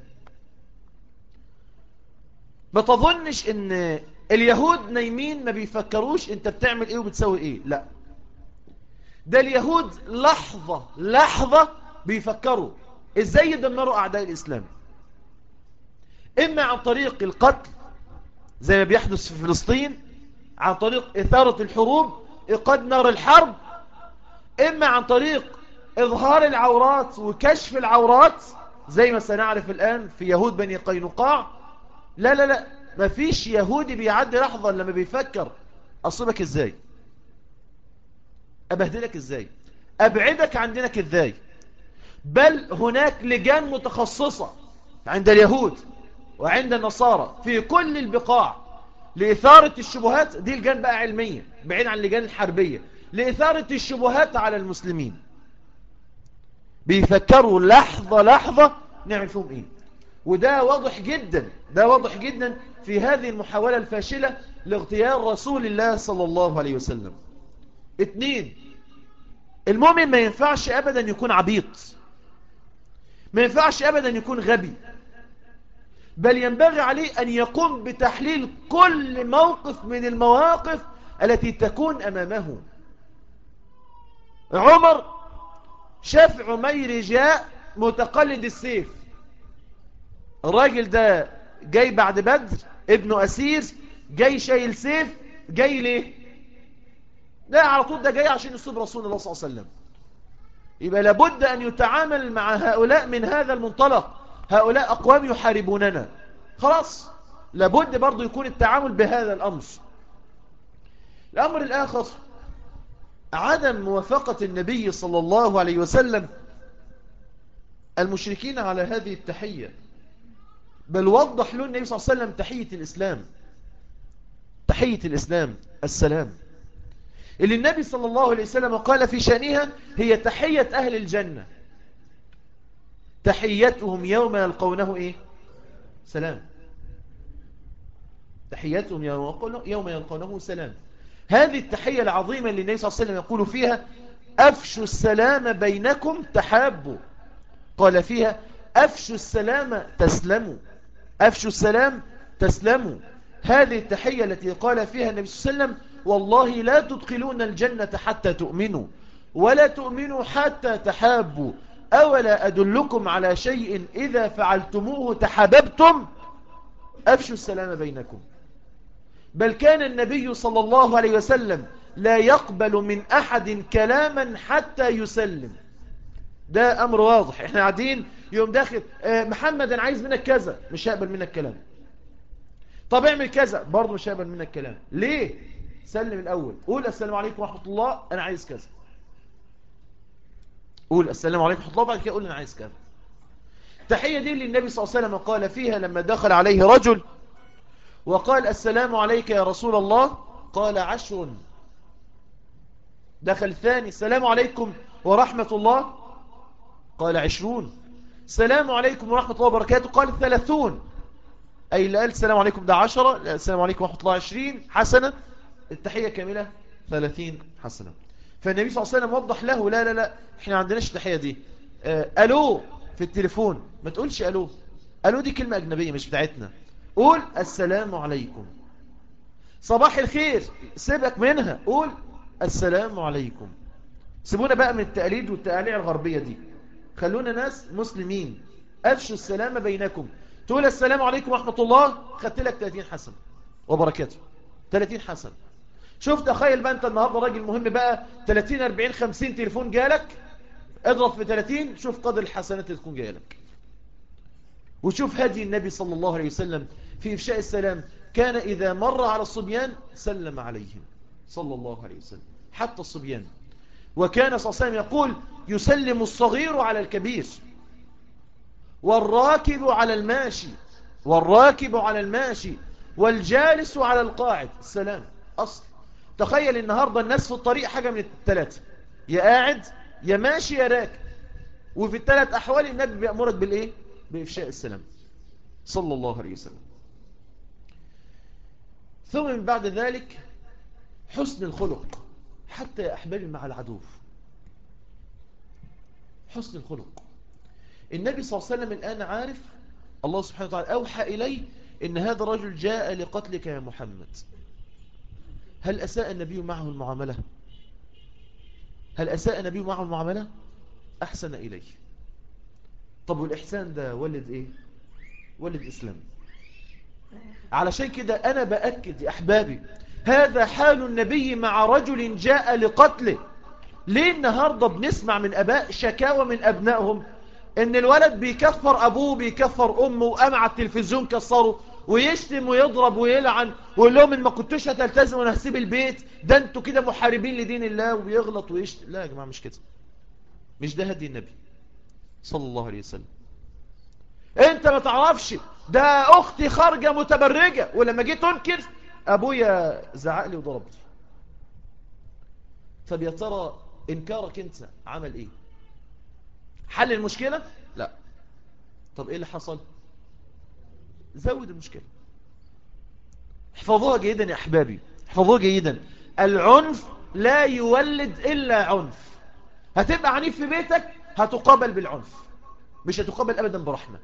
ما تظنش ان اليهود نايمين ما بيفكروش انت بتعمل ايه وبتسوي ايه لا ده اليهود لحظة لحظة بيفكروا ازاي يدمروا اعداء الاسلام اما عن طريق القتل زي ما بيحدث في فلسطين عن طريق اثارة الحروب ايقاد نار الحرب اما عن طريق اظهار العورات وكشف العورات زي ما سنعرف الان في يهود بني قينقاع لا لا لا ما فيش يهودي بيعدي لحظة لما بيفكر أصيبك إزاي أبهدلك إزاي أبعدك عن دينك إزاي بل هناك لجان متخصصة عند اليهود وعند النصارى في كل البقاع لإثارة الشبهات دي لجان بقى علمية بعيد عن اللجان الحربية لإثارة الشبهات على المسلمين بيفكروا لحظة لحظة نعمل فيهم إيه وده واضح جدا ده واضح جدا في هذه المحاولة الفاشلة لاغتيال رسول الله صلى الله عليه وسلم اتنين المؤمن ما ينفعش أبدا يكون عبيط ما ينفعش أبدا يكون غبي بل ينبغي عليه أن يقوم بتحليل كل موقف من المواقف التي تكون أمامه عمر شاف عمير جاء متقلد السيف الراجل ده جاي بعد بدر ابنه أسير جاي شايل سيف جاي ليه لا على طول ده جاي عشان يصيب رسول الله صلى الله عليه وسلم يبقى لابد أن يتعامل مع هؤلاء من هذا المنطلق هؤلاء أقوام يحاربوننا خلاص لابد برضو يكون التعامل بهذا الأمر الأمر الآخر عدم موافقة النبي صلى الله عليه وسلم المشركين على هذه التحية بل وضح له النبي صلى الله عليه وسلم تحية الإسلام تحية الإسلام السلام اللي النبي صلى الله عليه وسلم قال في شأنها هي تحية أهل الجنة تحيتهم يوم يلقونه إيه سلام تحيتهم يوم يلقونه سلام هذه التحية العظيمة اللي النبي صلى الله عليه وسلم يقول فيها أفشوا السلام بينكم تحابوا قال فيها أفشوا السلام تسلموا أفشوا السلام تسلموا هذه التحية التي قال فيها النبي صلى الله عليه وسلم والله لا تدخلون الجنة حتى تؤمنوا ولا تؤمنوا حتى تحابوا أولا أدلكم على شيء إذا فعلتموه تحببتم أفشوا السلام بينكم بل كان النبي صلى الله عليه وسلم لا يقبل من أحد كلاما حتى يسلم ده أمر واضح احنا قاعدين يوم داخل اه محمد أنا عايز منك كذا مش هقبل منك كلام طب اعمل كذا برضه مش هقبل منك كلام ليه سلم الأول قول السلام عليكم ورحمة الله أنا عايز كذا قول السلام عليكم ورحمة الله بعد كده قول أنا عايز كذا تحية دي اللي النبي صلى الله عليه وسلم قال فيها لما دخل عليه رجل وقال السلام عليك يا رسول الله قال عشر دخل ثاني السلام عليكم ورحمة الله قال عشرون السلام عليكم ورحمة الله وبركاته قال ثلاثون أي اللي قال السلام عليكم ده عشرة السلام عليكم ورحمة الله عشرين حسنة التحية كاملة ثلاثين حسنة فالنبي صلى الله عليه وسلم وضح له لا لا لا احنا عندناش التحية دي آه ألو في التليفون ما تقولش ألو ألو دي كلمة أجنبية مش بتاعتنا قول السلام عليكم صباح الخير سيبك منها قول السلام عليكم سيبونا بقى من التقليد والتقاليع الغربية دي خلونا ناس مسلمين أفشوا السلام بينكم تقول السلام عليكم ورحمة الله خدت لك 30 حسن وبركاته 30 حسن شوف تخيل بقى انت النهاردة راجل مهم بقى 30 40 50 تليفون جالك اضرب في 30 شوف قدر الحسنات اللي تكون جالك وشوف هدي النبي صلى الله عليه وسلم في إفشاء السلام كان إذا مر على الصبيان سلم عليهم صلى الله عليه وسلم حتى الصبيان وكان صلى الله عليه وسلم يقول يسلم الصغير على الكبير والراكب على الماشي والراكب على الماشي والجالس على القاعد السلام أصل تخيل النهاردة الناس في الطريق حاجة من الثلاثة يا قاعد يا ماشي يا راكب وفي الثلاث أحوال النبي بيأمرك بالإيه بإفشاء السلام صلى الله عليه وسلم ثم من بعد ذلك حسن الخلق حتى يا أحبابي مع العدو حسن الخلق النبي صلى الله عليه وسلم الآن عارف الله سبحانه وتعالى أوحى إليه إن هذا الرجل جاء لقتلك يا محمد هل أساء النبي معه المعاملة هل أساء النبي معه المعاملة أحسن إليه طب والإحسان ده ولد إيه ولد إسلام علشان كده أنا بأكد يا أحبابي هذا حال النبي مع رجل جاء لقتله ليه النهاردة بنسمع من أباء شكاوى من أبنائهم إن الولد بيكفر أبوه بيكفر أمه وقام على التلفزيون كسره ويشتم ويضرب ويلعن ويقول لهم إن ما كنتوش هتلتزموا أنا هسيب البيت ده أنتوا كده محاربين لدين الله وبيغلط ويشتم لا يا جماعة مش كده مش ده هدي النبي صلى الله عليه وسلم انت ما تعرفش ده اختي خارجة متبرجة ولما جيت انكر ابويا زعق لي وضربني طب يا ترى انكارك انت عمل ايه حل المشكلة لا طب ايه اللي حصل زود المشكلة احفظوها جيدا يا احبابي احفظوها جيدا العنف لا يولد الا عنف هتبقى عنيف في بيتك هتقابل بالعنف مش هتقابل ابدا برحمة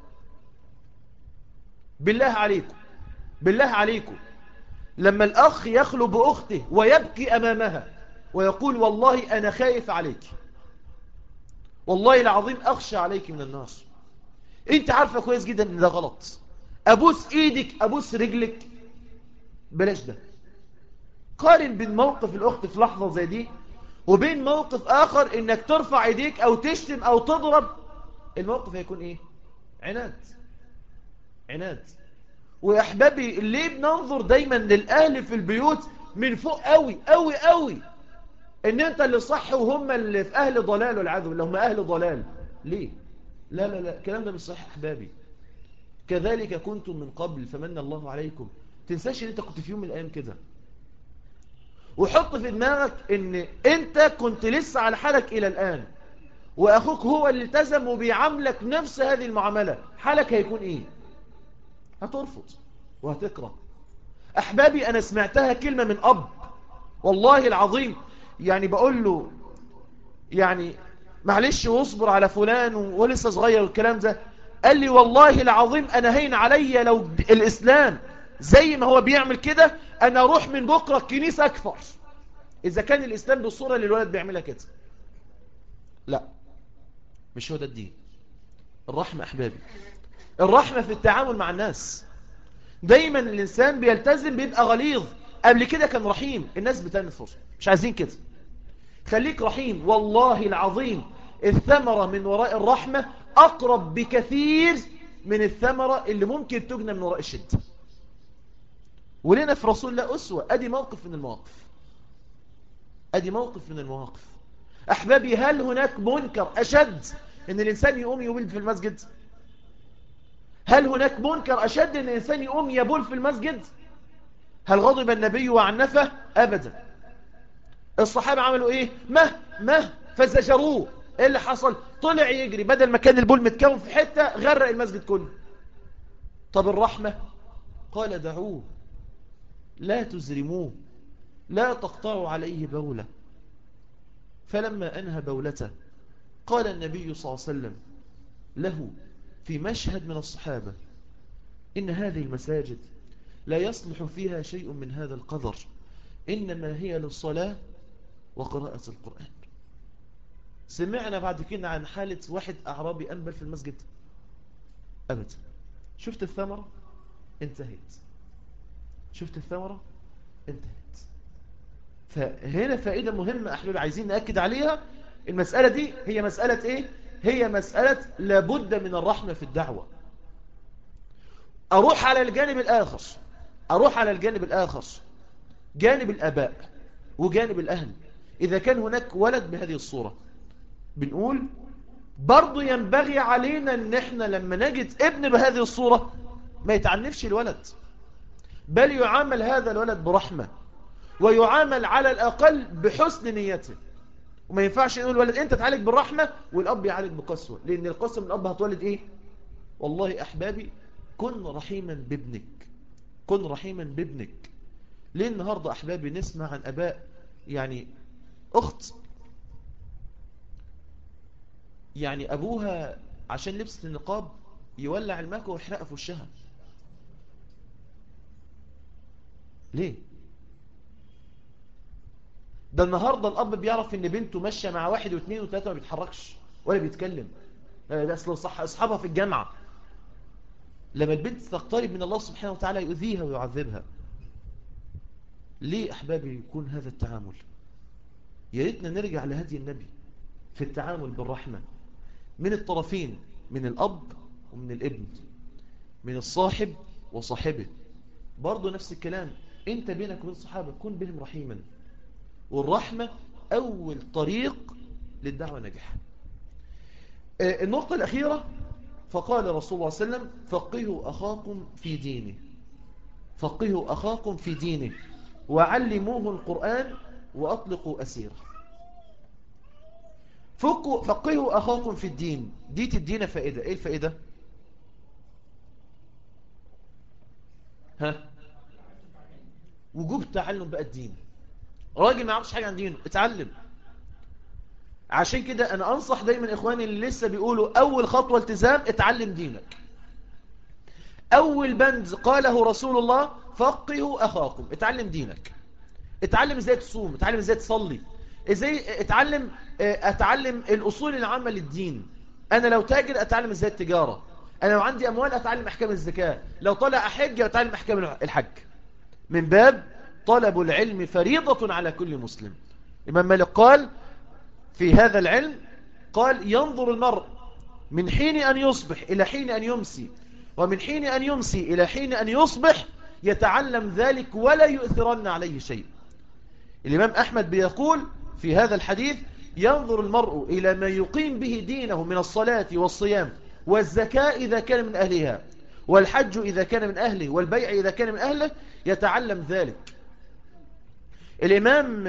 بالله عليكم بالله عليكم لما الأخ يخلو بأخته ويبكي أمامها ويقول والله أنا خايف عليك والله العظيم أخشى عليك من النار انت عارفة كويس جدا ان ده غلط أبوس ايدك أبوس رجلك بلاش ده قارن بين موقف الأخت في لحظة زي دي وبين موقف آخر انك ترفع ايديك او تشتم او تضرب الموقف هيكون ايه عناد عناد واحبابي ليه بننظر دايما للاهل في البيوت من فوق قوي قوي قوي ان انت اللي صح وهم اللي في اهل ضلال والعياذ بالله هم اهل ضلال ليه لا لا لا الكلام ده مش صحيح احبابي كذلك كنتم من قبل فمن الله عليكم تنساش ان انت كنت في يوم من الايام كده وحط في دماغك ان انت كنت لسه على حالك الى الان واخوك هو اللي التزم وبيعاملك نفس هذه المعاملة حالك هيكون ايه هترفض وهتكره احبابي انا سمعتها كلمة من اب والله العظيم يعني بقول له يعني معلش واصبر على فلان ولسه صغير والكلام ده قال لي والله العظيم انا هين عليا لو الاسلام زي ما هو بيعمل كده انا اروح من بكرة الكنيسة اكفر اذا كان الاسلام بالصورة اللي الولد بيعملها كده لا مش هو ده الدين الرحمة احبابي الرحمة في التعامل مع الناس دايما الانسان بيلتزم بيبقى غليظ قبل كده كان رحيم الناس بتنفر مش عايزين كده خليك رحيم والله العظيم الثمرة من وراء الرحمة أقرب بكثير من الثمرة اللي ممكن تجنى من وراء الشدة ولنا في رسول الله أسوة أدي موقف من المواقف أدي موقف من المواقف أحبابي هل هناك منكر أشد أن الإنسان يقوم يبول في المسجد هل هناك منكر أشد أن الإنسان يقوم يبول في المسجد هل غضب النبي وعنفه أبدا الصحابة عملوا إيه مه مه فزجروه إيه اللي حصل طلع يجري بدل ما كان البول متكون في حتة غرق المسجد كله طب الرحمة قال دعوه لا تزرموه لا تقطعوا عليه بولة فلما أنهى بولته قال النبي صلى الله عليه وسلم له في مشهد من الصحابة إن هذه المساجد لا يصلح فيها شيء من هذا القدر إنما هي للصلاة وقراءة القرآن سمعنا بعد كده عن حالة واحد أعرابي أنبل في المسجد أبدا شفت الثمرة انتهت شفت الثمرة انتهت فهنا فائدة مهمة أحباب عايزين نأكد عليها المسألة دي هي مسألة إيه هي مسألة لابد من الرحمة في الدعوة أروح على الجانب الآخر أروح على الجانب الآخر جانب الأباء وجانب الأهل إذا كان هناك ولد بهذه الصورة بنقول برضو ينبغي علينا ان احنا لما نجد ابن بهذه الصورة ما يتعنفش الولد بل يعامل هذا الولد برحمة ويعامل على الأقل بحسن نيته وما ينفعش نقول الولد انت تعالج بالرحمة والأب يعالج بقسوة لأن القسوة من الأب هتولد ايه والله أحبابي كن رحيما بابنك كن رحيما بابنك ليه النهاردة أحبابي نسمع عن أباء يعني أخت يعني أبوها عشان لبست النقاب يولع الماكو ويحرقها في وشها ليه ده النهاردة الأب بيعرف إن بنته ماشية مع واحد واثنين وثلاثة ما بيتحركش ولا بيتكلم ده أصله صح أصحابها في الجامعة لما البنت تقترب من الله سبحانه وتعالى يؤذيها ويعذبها ليه أحبابي يكون هذا التعامل يا ريتنا نرجع لهدي النبي في التعامل بالرحمة من الطرفين من الأب ومن الابن من الصاحب وصاحبه برضو نفس الكلام انت بينك وبين صحابك كن بهم رحيما والرحمة أول طريق للدعوة نجح النقطة الأخيرة فقال رسول الله صلى الله عليه وسلم فقهوا أخاكم في دينه فقهوا أخاكم في دينه وعلموه القرآن وأطلقوا أسيره فقهوا, فقهوا أخاكم في الدين دي تدينا فائدة إيه الفائدة ها وجوب تعلم بقى الدين راجل ما يعرفش حاجة عن دينه اتعلم عشان كده أنا أنصح دايما إخواني اللي لسه بيقولوا أول خطوة التزام اتعلم دينك أول بند قاله رسول الله فقهوا أخاكم اتعلم دينك اتعلم ازاي تصوم اتعلم ازاي تصلي ازاي اتعلم اتعلم الاصول العامه للدين انا لو تاجر اتعلم ازاي التجاره انا لو عندي اموال اتعلم احكام الزكاه لو طالع احج اتعلم احكام الحج من باب طلب العلم فريضه على كل مسلم امام مالك قال في هذا العلم قال ينظر المرء من حين ان يصبح الى حين ان يمسي ومن حين ان يمسي الى حين ان يصبح يتعلم ذلك ولا يؤثرن عليه شيء الإمام أحمد بيقول في هذا الحديث ينظر المرء إلى ما يقيم به دينه من الصلاة والصيام والزكاة إذا كان من أهلها والحج إذا كان من أهله والبيع إذا كان من أهله يتعلم ذلك الإمام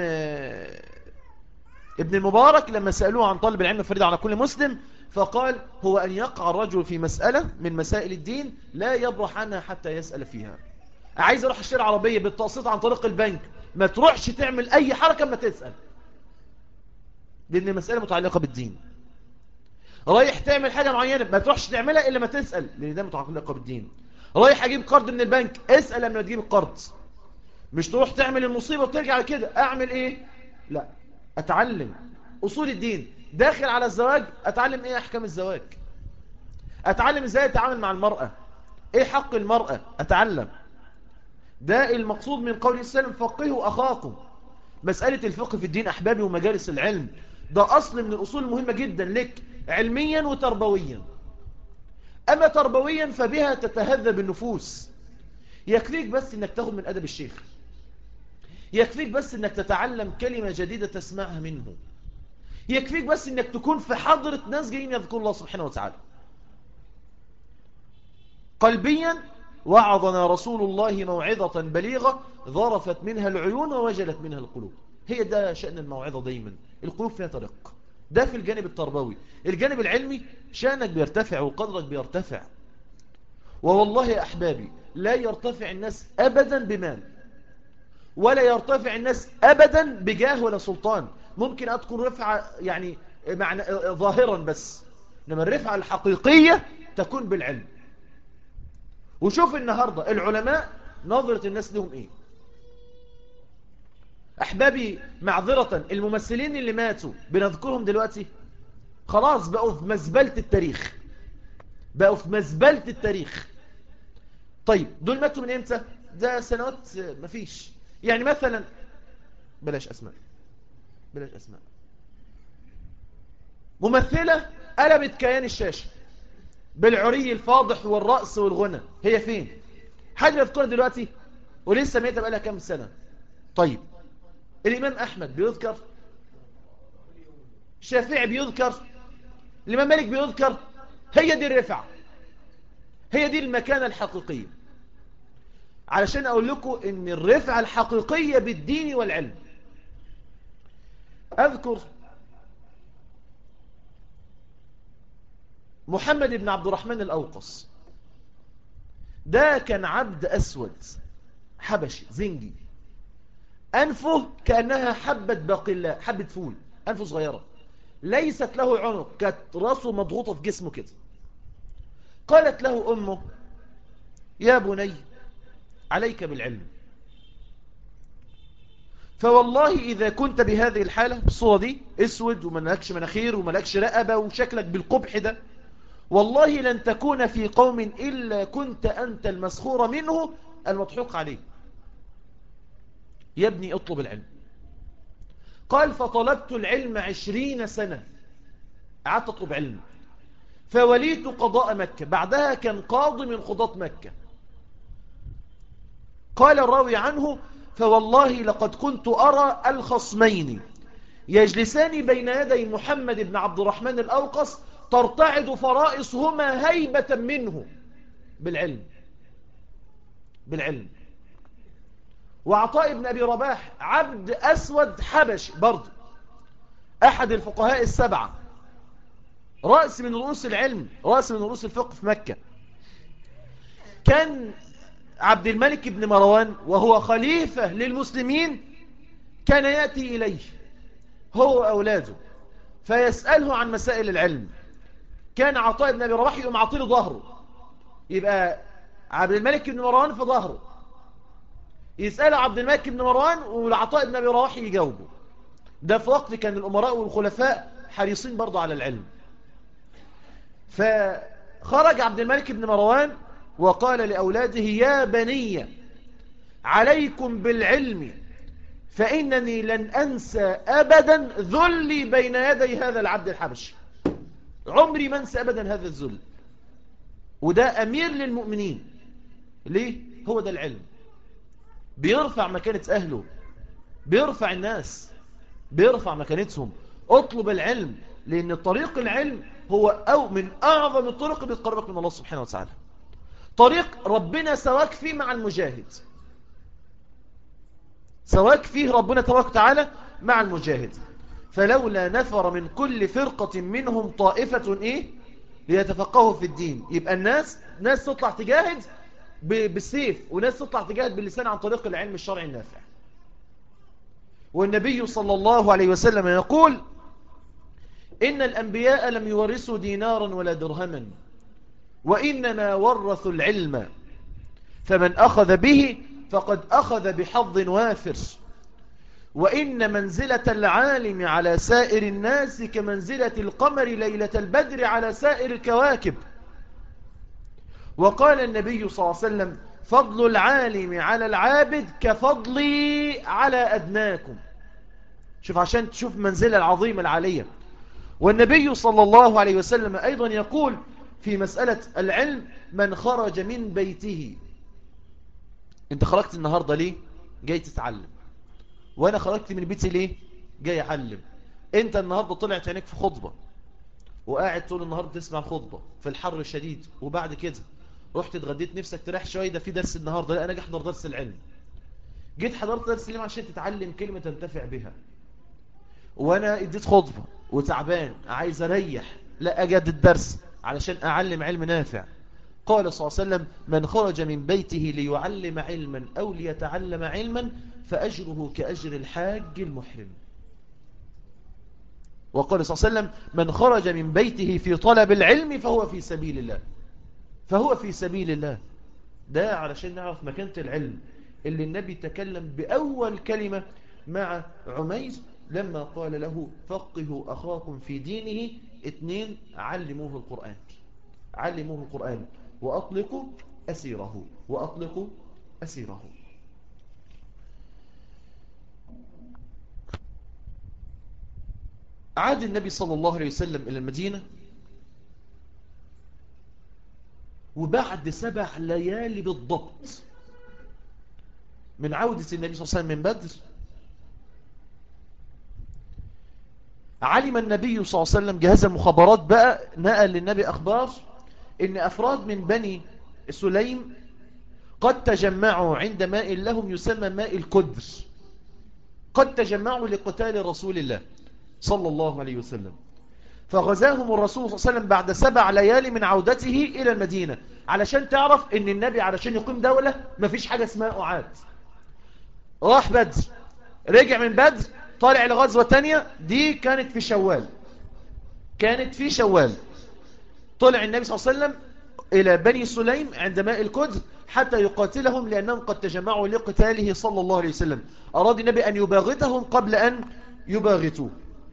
ابن المبارك لما سألوه عن طالب العلم الفريضة على كل مسلم فقال هو أن يقع الرجل في مسألة من مسائل الدين لا يبرح عنها حتى يسأل فيها عايز أروح أشتري عربية بالتقسيط عن طريق البنك ما تروحش تعمل أي حركة ما تسأل لأن المسألة متعلقة بالدين رايح تعمل حاجة معينة ما تروحش تعملها إلا ما تسأل لأن ده متعلقة بالدين رايح أجيب قرض من البنك اسأل لما تجيب القرض مش تروح تعمل المصيبة وترجع كده أعمل إيه لا أتعلم أصول الدين داخل على الزواج أتعلم إيه أحكام الزواج أتعلم إزاي أتعامل مع المرأة إيه حق المرأة أتعلم ده المقصود من قول السلام فقهوا أخاكم مسألة الفقه في الدين أحبابي ومجالس العلم ده أصل من الأصول المهمة جدا لك علميا وتربويا أما تربويا فبها تتهذب النفوس يكفيك بس أنك تاخد من أدب الشيخ يكفيك بس أنك تتعلم كلمة جديدة تسمعها منه يكفيك بس أنك تكون في حضرة ناس جايين يذكر الله سبحانه وتعالى قلبيا وعظنا رسول الله موعظة بليغة ظرفت منها العيون ووجلت منها القلوب هي ده شأن الموعظة دايما القلوب فيها طريق ده في الجانب التربوي الجانب العلمي شأنك بيرتفع وقدرك بيرتفع ووالله يا أحبابي لا يرتفع الناس أبدا بمال ولا يرتفع الناس أبدا بجاه ولا سلطان ممكن أتكون رفعة يعني معنى ظاهرا بس إنما الرفعة الحقيقية تكون بالعلم وشوف النهاردة العلماء نظرة الناس لهم ايه احبابي معذرة الممثلين اللي ماتوا بنذكرهم دلوقتي خلاص بقوا في مزبلة التاريخ بقوا في مزبلة التاريخ طيب دول ماتوا من امتى ده سنوات مفيش يعني مثلا بلاش اسماء بلاش اسماء ممثلة قلبت كيان الشاشة بالعري الفاضح والرأس والغنى هي فين حد يذكرها دلوقتي ولسه ميتة بقى لها كام سنة طيب الإمام أحمد بيذكر الشافعي بيذكر الإمام مالك بيذكر هي دي الرفعة هي دي المكانة الحقيقية علشان أقول لكم إن الرفعة الحقيقية بالدين والعلم أذكر محمد بن عبد الرحمن الأوقص ده كان عبد أسود حبشي زنجي أنفه كأنها حبة باقلة حبة فول أنفه صغيرة ليست له عنق كانت راسه مضغوطة في جسمه كده قالت له أمه يا بني عليك بالعلم فوالله إذا كنت بهذه الحالة بالصورة دي اسود وملكش مناخير وملكش رقبة وشكلك بالقبح ده والله لن تكون في قوم إلا كنت أنت المسخور منه المضحوك عليه يا ابني اطلب العلم قال فطلبت العلم عشرين سنة قعدت أطلب علم فوليت قضاء مكة بعدها كان قاضي من قضاة مكة قال الراوي عنه فوالله لقد كنت أرى الخصمين يجلسان بين يدي محمد بن عبد الرحمن الأوقص ترتعد فرائصهما هيبة منه بالعلم بالعلم وعطاء بن أبي رباح عبد أسود حبش برضه أحد الفقهاء السبعة رأس من رؤوس العلم رأس من رؤوس الفقه في مكة كان عبد الملك بن مروان وهو خليفة للمسلمين كان يأتي إليه هو وأولاده فيسأله عن مسائل العلم كان عطاء بن أبي رباح يقوم عطيله ظهره يبقى عبد الملك بن مروان في ظهره يسأله عبد الملك بن مروان والعطاء بن أبي رباح يجاوبه ده في وقت كان الأمراء والخلفاء حريصين برضو على العلم فخرج عبد الملك بن مروان وقال لأولاده يا بني عليكم بالعلم فإنني لن أنسى أبدا ذلي بين يدي هذا العبد الحبشي عمري ما انسى أبدا هذا الذل وده أمير للمؤمنين ليه؟ هو ده العلم بيرفع مكانة أهله بيرفع الناس بيرفع مكانتهم اطلب العلم لأن طريق العلم هو أو من أعظم الطرق اللي بتقربك من الله سبحانه وتعالى طريق ربنا سواك فيه مع المجاهد سواك فيه ربنا تبارك وتعالى مع المجاهد فلولا نفر من كل فرقة منهم طائفة إيه ليتفقهوا في الدين يبقى الناس ناس تطلع تجاهد بالسيف وناس تطلع تجاهد باللسان عن طريق العلم الشرعي النافع والنبي صلى الله عليه وسلم يقول إن الأنبياء لم يورثوا دينارا ولا درهما وإنما ورثوا العلم فمن أخذ به فقد أخذ بحظ وافر وإن منزلة العالم على سائر الناس كمنزلة القمر ليلة البدر على سائر الكواكب وقال النبي صلى الله عليه وسلم فضل العالم على العابد كفضلي على أدناكم شوف عشان تشوف منزلة العظيمة العالية والنبي صلى الله عليه وسلم أيضا يقول في مسألة العلم من خرج من بيته انت خرجت النهاردة ليه جاي تتعلم وانا خرجت من بيتي ليه جاي اعلم انت النهاردة طلعت عينيك في خطبة وقاعد طول النهار تسمع الخطبة في الحر الشديد وبعد كده رحت اتغديت نفسك تريح شوية ده في درس النهاردة لا انا جاي احضر درس العلم جيت حضرت درس العلم عشان تتعلم كلمة تنتفع بها وانا اديت خطبة وتعبان عايز اريح لا اجد الدرس علشان اعلم علم نافع قال صلى الله عليه وسلم من خرج من بيته ليعلم علما او ليتعلم علما فاجره كاجر الحاج المحرم وقال صلى الله عليه وسلم من خرج من بيته في طلب العلم فهو في سبيل الله فهو في سبيل الله ده علشان نعرف مكانة العلم اللي النبي تكلم بأول كلمة مع عميز لما قال له فقهوا أخاكم في دينه اثنين علموه القرآن علموه القرآن وأطلقوا أسيره وأطلقوا أسيره عاد النبي صلى الله عليه وسلم إلى المدينة وبعد سبع ليالي بالضبط من عودة النبي صلى الله عليه وسلم من بدر علم النبي صلى الله عليه وسلم جهاز المخابرات بقى نقل للنبي أخبار إن أفراد من بني سليم قد تجمعوا عند ماء لهم يسمى ماء الكدر قد تجمعوا لقتال رسول الله صلى الله عليه وسلم فغزاهم الرسول صلى الله عليه وسلم بعد سبع ليالي من عودته إلى المدينة علشان تعرف ان النبي علشان يقيم دولة مفيش حاجة اسمها أعاد راح بدر رجع من بدر طالع لغزوة تانية دي كانت في شوال كانت في شوال طلع النبي صلى الله عليه وسلم إلى بني سليم عند ماء الكدر حتى يقاتلهم لأنهم قد تجمعوا لقتاله صلى الله عليه وسلم أراد النبي أن يباغتهم قبل أن يباغتوه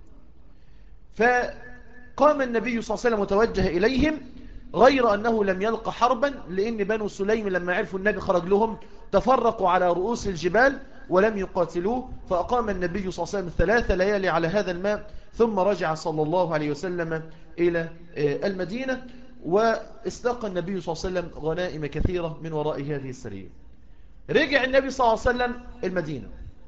فقام النبي صلى الله عليه وسلم وتوجه إليهم غير أنه لم يلقى حربا لأن بنو سليم لما عرفوا النبي خرج لهم تفرقوا على رؤوس الجبال ولم يقاتلوه فأقام النبي صلى الله عليه وسلم ثلاث ليالي على هذا الماء ثم رجع صلى الله عليه وسلم إلى المدينة واستقى النبي صلى الله عليه وسلم غنائم كثيرة من وراء هذه السرية رجع النبي صلى الله عليه وسلم المدينة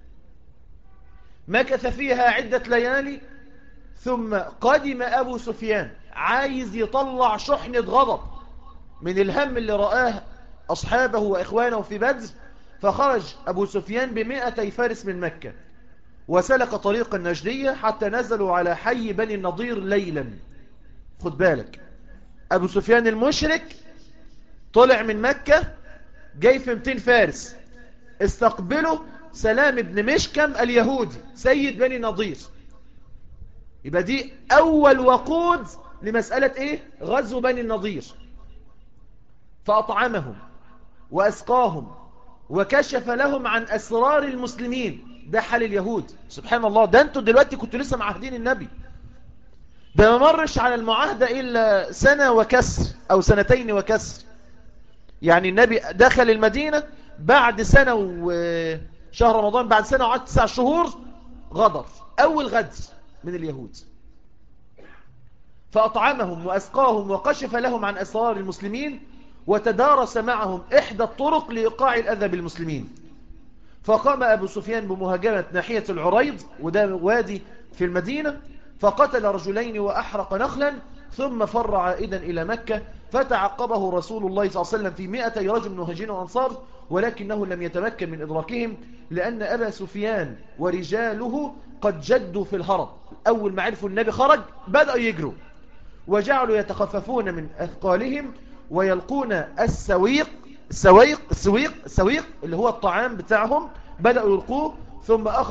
مكث فيها عدة ليالي ثم قدم أبو سفيان عايز يطلع شحنة غضب من الهم اللي رآه أصحابه وإخوانه في بدر فخرج أبو سفيان بمئتي فارس من مكة وسلك طريق النجدية حتى نزلوا على حي بني النضير ليلا خد بالك أبو سفيان المشرك طلع من مكة جاي في 200 فارس استقبله سلام بن مشكم اليهودي سيد بني نضير يبقى دي أول وقود لمسألة إيه غزو بني النضير فأطعمهم وأسقاهم وكشف لهم عن أسرار المسلمين ده حال اليهود سبحان الله ده أنتوا دلوقتي كنتوا لسه معاهدين النبي ده ما مرش على المعاهدة إلا سنة وكسر أو سنتين وكسر يعني النبي دخل المدينة بعد سنة وشهر رمضان بعد سنة وعد تسع شهور غدر أول غدر من اليهود فأطعمهم وأسقاهم وقشف لهم عن أسرار المسلمين وتدارس معهم إحدى الطرق لإيقاع الأذى بالمسلمين فقام أبو سفيان بمهاجمة ناحية العريض وده وادي في المدينة فقتل رجلين وأحرق نخلا ثم فر عائدا إلى مكة فتعقبه رسول الله صلى الله عليه وسلم في مئتي رجل من مهاجرين وأنصار ولكنه لم يتمكن من إدراكهم لأن أبا سفيان ورجاله قد جدوا في الهرب أول ما عرفوا النبي خرج بدأوا يجروا وجعلوا يتخففون من أثقالهم ويلقون السويق السويق السويق السويق اللي هو الطعام بتاعهم بدأوا يلقوه ثم أخذوا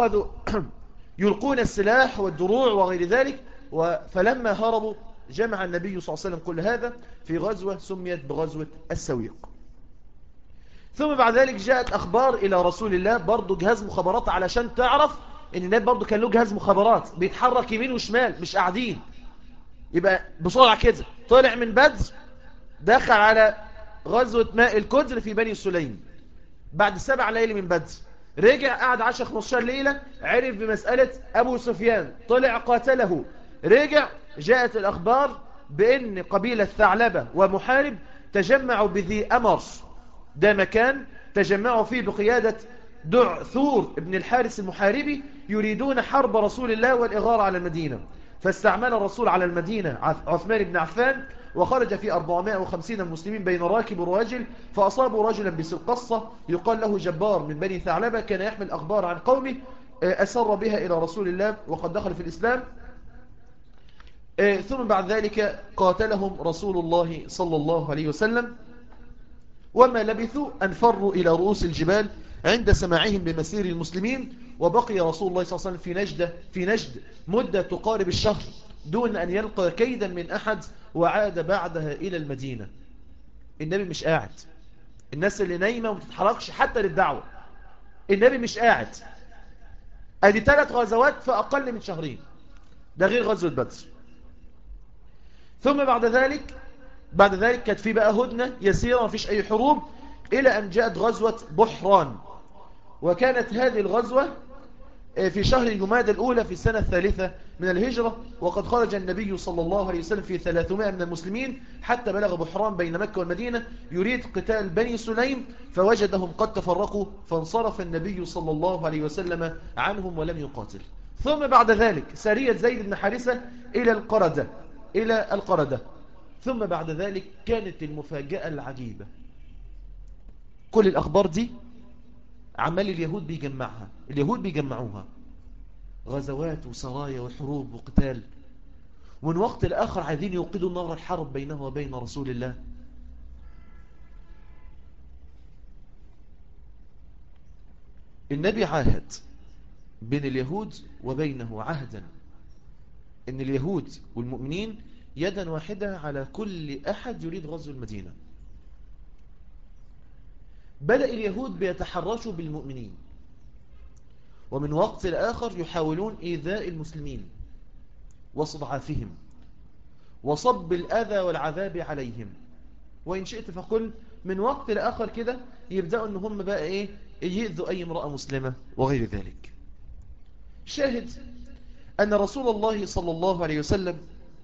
يلقون السلاح والدروع وغير ذلك فلما هربوا جمع النبي صلى الله عليه وسلم كل هذا في غزوة سميت بغزوة السويق ثم بعد ذلك جاءت أخبار إلى رسول الله برضو جهاز مخابرات علشان تعرف إن النبي برضو كان له جهاز مخابرات بيتحرك يمين وشمال مش قاعدين يبقى بسرعة كده طلع من بدر دخل على غزوة ماء الكدر في بني سليم بعد سبع ليلة من بدر رجع قعد 10 15 ليلة عرف بمسألة أبو سفيان طلع قاتله رجع جاءت الأخبار بأن قبيلة ثعلبة ومحارب تجمعوا بذي أمر ده مكان تجمعوا فيه بقيادة دعثور ابن الحارس المحاربي يريدون حرب رسول الله والإغارة على المدينة فاستعمل الرسول على المدينة عثمان بن عفان وخرج في 450 مسلمين بين راكب وراجل فأصابوا رجلا بسقصة يقال له جبار من بني ثعلبة كان يحمل أخبار عن قومه آه، أسر بها إلى رسول الله وقد دخل في الإسلام آه، ثم بعد ذلك قاتلهم رسول الله صلى الله عليه وسلم وما لبثوا أن فروا إلى رؤوس الجبال عند سماعهم بمسير المسلمين وبقي رسول الله صلى الله عليه وسلم في نجد, في نجد مدة تقارب الشهر دون أن يلقى كيدا من أحد وعاد بعدها إلى المدينة النبي مش قاعد الناس اللي نايمة وما تتحركش حتى للدعوة النبي مش قاعد ادي ثلاث غزوات في أقل من شهرين ده غير غزوة بدر ثم بعد ذلك بعد ذلك كانت في بقى هدنة يسيرة ما فيش أي حروب إلى أن جاءت غزوة بحران وكانت هذه الغزوة آه، في شهر جماد الأولى في السنة الثالثة من الهجرة وقد خرج النبي صلى الله عليه وسلم في 300 من المسلمين حتى بلغ بحران بين مكة والمدينة يريد قتال بني سليم فوجدهم قد تفرقوا فانصرف النبي صلى الله عليه وسلم عنهم ولم يقاتل ثم بعد ذلك سارية زيد بن حارثة إلى القردة إلى القردة ثم بعد ذلك كانت المفاجأة العجيبة كل الأخبار دي عمال اليهود بيجمعها اليهود بيجمعوها غزوات وسرايا وحروب وقتال ومن وقت لآخر عايزين يوقدوا نار الحرب بينه وبين رسول الله النبي عاهد بين اليهود وبينه عهدا ان اليهود والمؤمنين يدا واحدة على كل أحد يريد غزو المدينة بدأ اليهود بيتحرشوا بالمؤمنين ومن وقت لآخر يحاولون إيذاء المسلمين وصضعافهم وصب الأذى والعذاب عليهم وإن شئت فقل من وقت لآخر كده يبدأوا أن هم بقى إيه يؤذوا أي امرأة مسلمة وغير ذلك شاهد أن رسول الله صلى الله عليه وسلم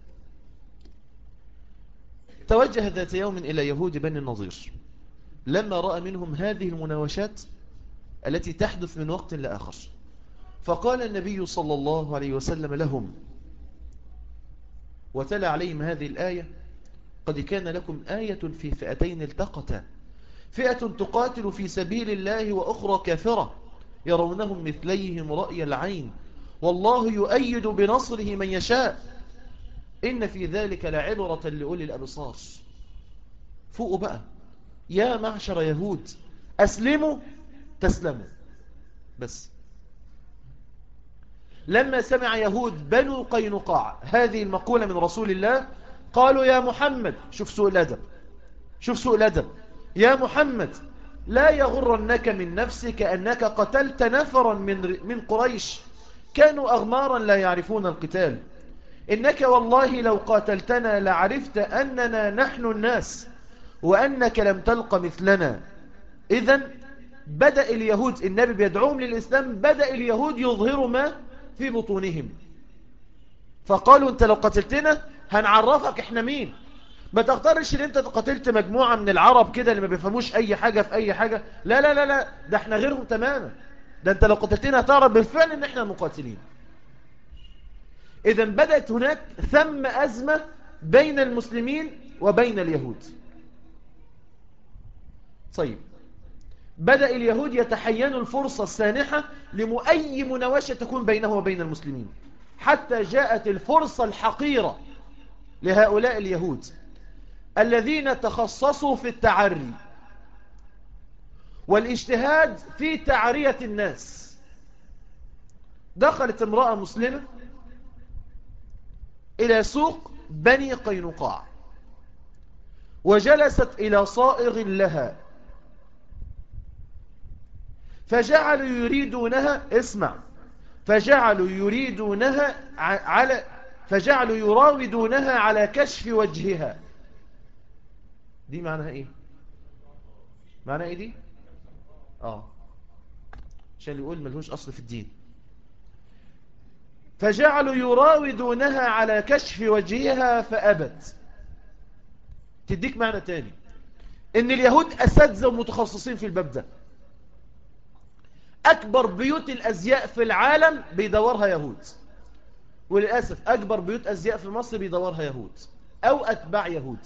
توجه ذات يوم إلى يهود بني النظير لما رأى منهم هذه المناوشات التي تحدث من وقت لآخر فقال النبي صلى الله عليه وسلم لهم وتلا عليهم هذه الآية قد كان لكم آية في فئتين التقتا فئة تقاتل في سبيل الله وأخرى كافرة يرونهم مثليهم رأي العين والله يؤيد بنصره من يشاء إن في ذلك لعبرة لأولي الأبصار فوقوا بقى يا معشر يهود أسلموا تسلموا بس لما سمع يهود بنو قينقاع هذه المقولة من رسول الله قالوا يا محمد شوف سوء الأدب شوف سوء الأدب يا محمد لا يغرنك من نفسك أنك قتلت نفرا من, من قريش كانوا أغمارا لا يعرفون القتال إنك والله لو قاتلتنا لعرفت أننا نحن الناس وأنك لم تلق مثلنا إذا بدأ اليهود النبي بيدعوهم للإسلام بدأ اليهود يظهروا ما في بطونهم فقالوا أنت لو قتلتنا هنعرفك إحنا مين ما تختارش ان انت قتلت مجموعة من العرب كده اللي ما بيفهموش اي حاجة في اي حاجة لا لا لا لا ده احنا غيرهم تماما ده انت لو قتلتنا هتعرف بالفعل ان احنا مقاتلين اذا بدأت هناك ثم ازمة بين المسلمين وبين اليهود طيب بدأ اليهود يتحينوا الفرصة السانحة لأي مناوشة تكون بينه وبين المسلمين حتى جاءت الفرصة الحقيرة لهؤلاء اليهود الذين تخصصوا في التعري والاجتهاد في تعرية الناس دخلت امرأة مسلمة إلى سوق بني قينقاع وجلست إلى صائغ لها فجعلوا يريدونها اسمع فجعلوا يريدونها على فجعلوا يراودونها على كشف وجهها دي معناها ايه معناها ايه دي اه عشان يقول ملهوش اصل في الدين فجعلوا يراودونها على كشف وجهها فأبت تديك معنى تاني ان اليهود اساتذه ومتخصصين في الباب ده اكبر بيوت الازياء في العالم بيدورها يهود وللأسف اكبر بيوت ازياء في مصر بيدورها يهود او اتباع يهود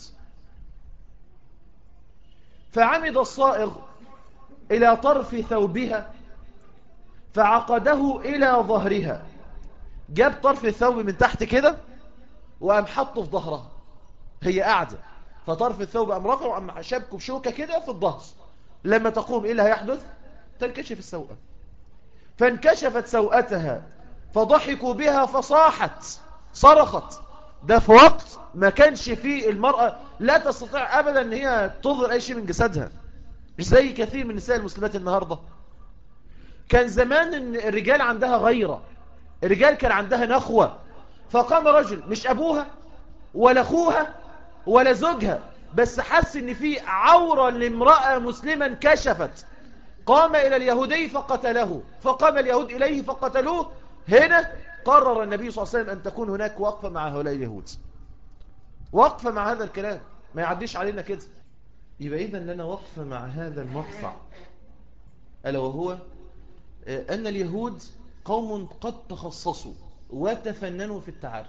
فعمد الصائغ الى طرف ثوبها فعقده الى ظهرها جاب طرف الثوب من تحت كده وقام حطه في ظهرها هي قاعده فطرف الثوب قام رفعه وقام شبكه بشوكه كده في الظهر لما تقوم ايه اللي هيحدث تنكشف السوءة فانكشفت سوءتها فضحكوا بها فصاحت صرخت ده في وقت ما كانش فيه المرأة لا تستطيع أبدا أن هي تظهر أي شيء من جسدها مش زي كثير من نساء المسلمات النهاردة كان زمان ان الرجال عندها غيرة الرجال كان عندها نخوة فقام رجل مش أبوها ولا أخوها ولا زوجها بس حس ان في عورة لامرأة مسلمة انكشفت قام إلى اليهودي فقتله فقام اليهود إليه فقتلوه هنا قرر النبي صلى الله عليه وسلم أن تكون هناك وقفة مع هؤلاء اليهود وقفة مع هذا الكلام ما يعديش علينا كده يبقى إذا لنا وقفة مع هذا المقطع ألا وهو أن اليهود قوم قد تخصصوا وتفننوا في التعاري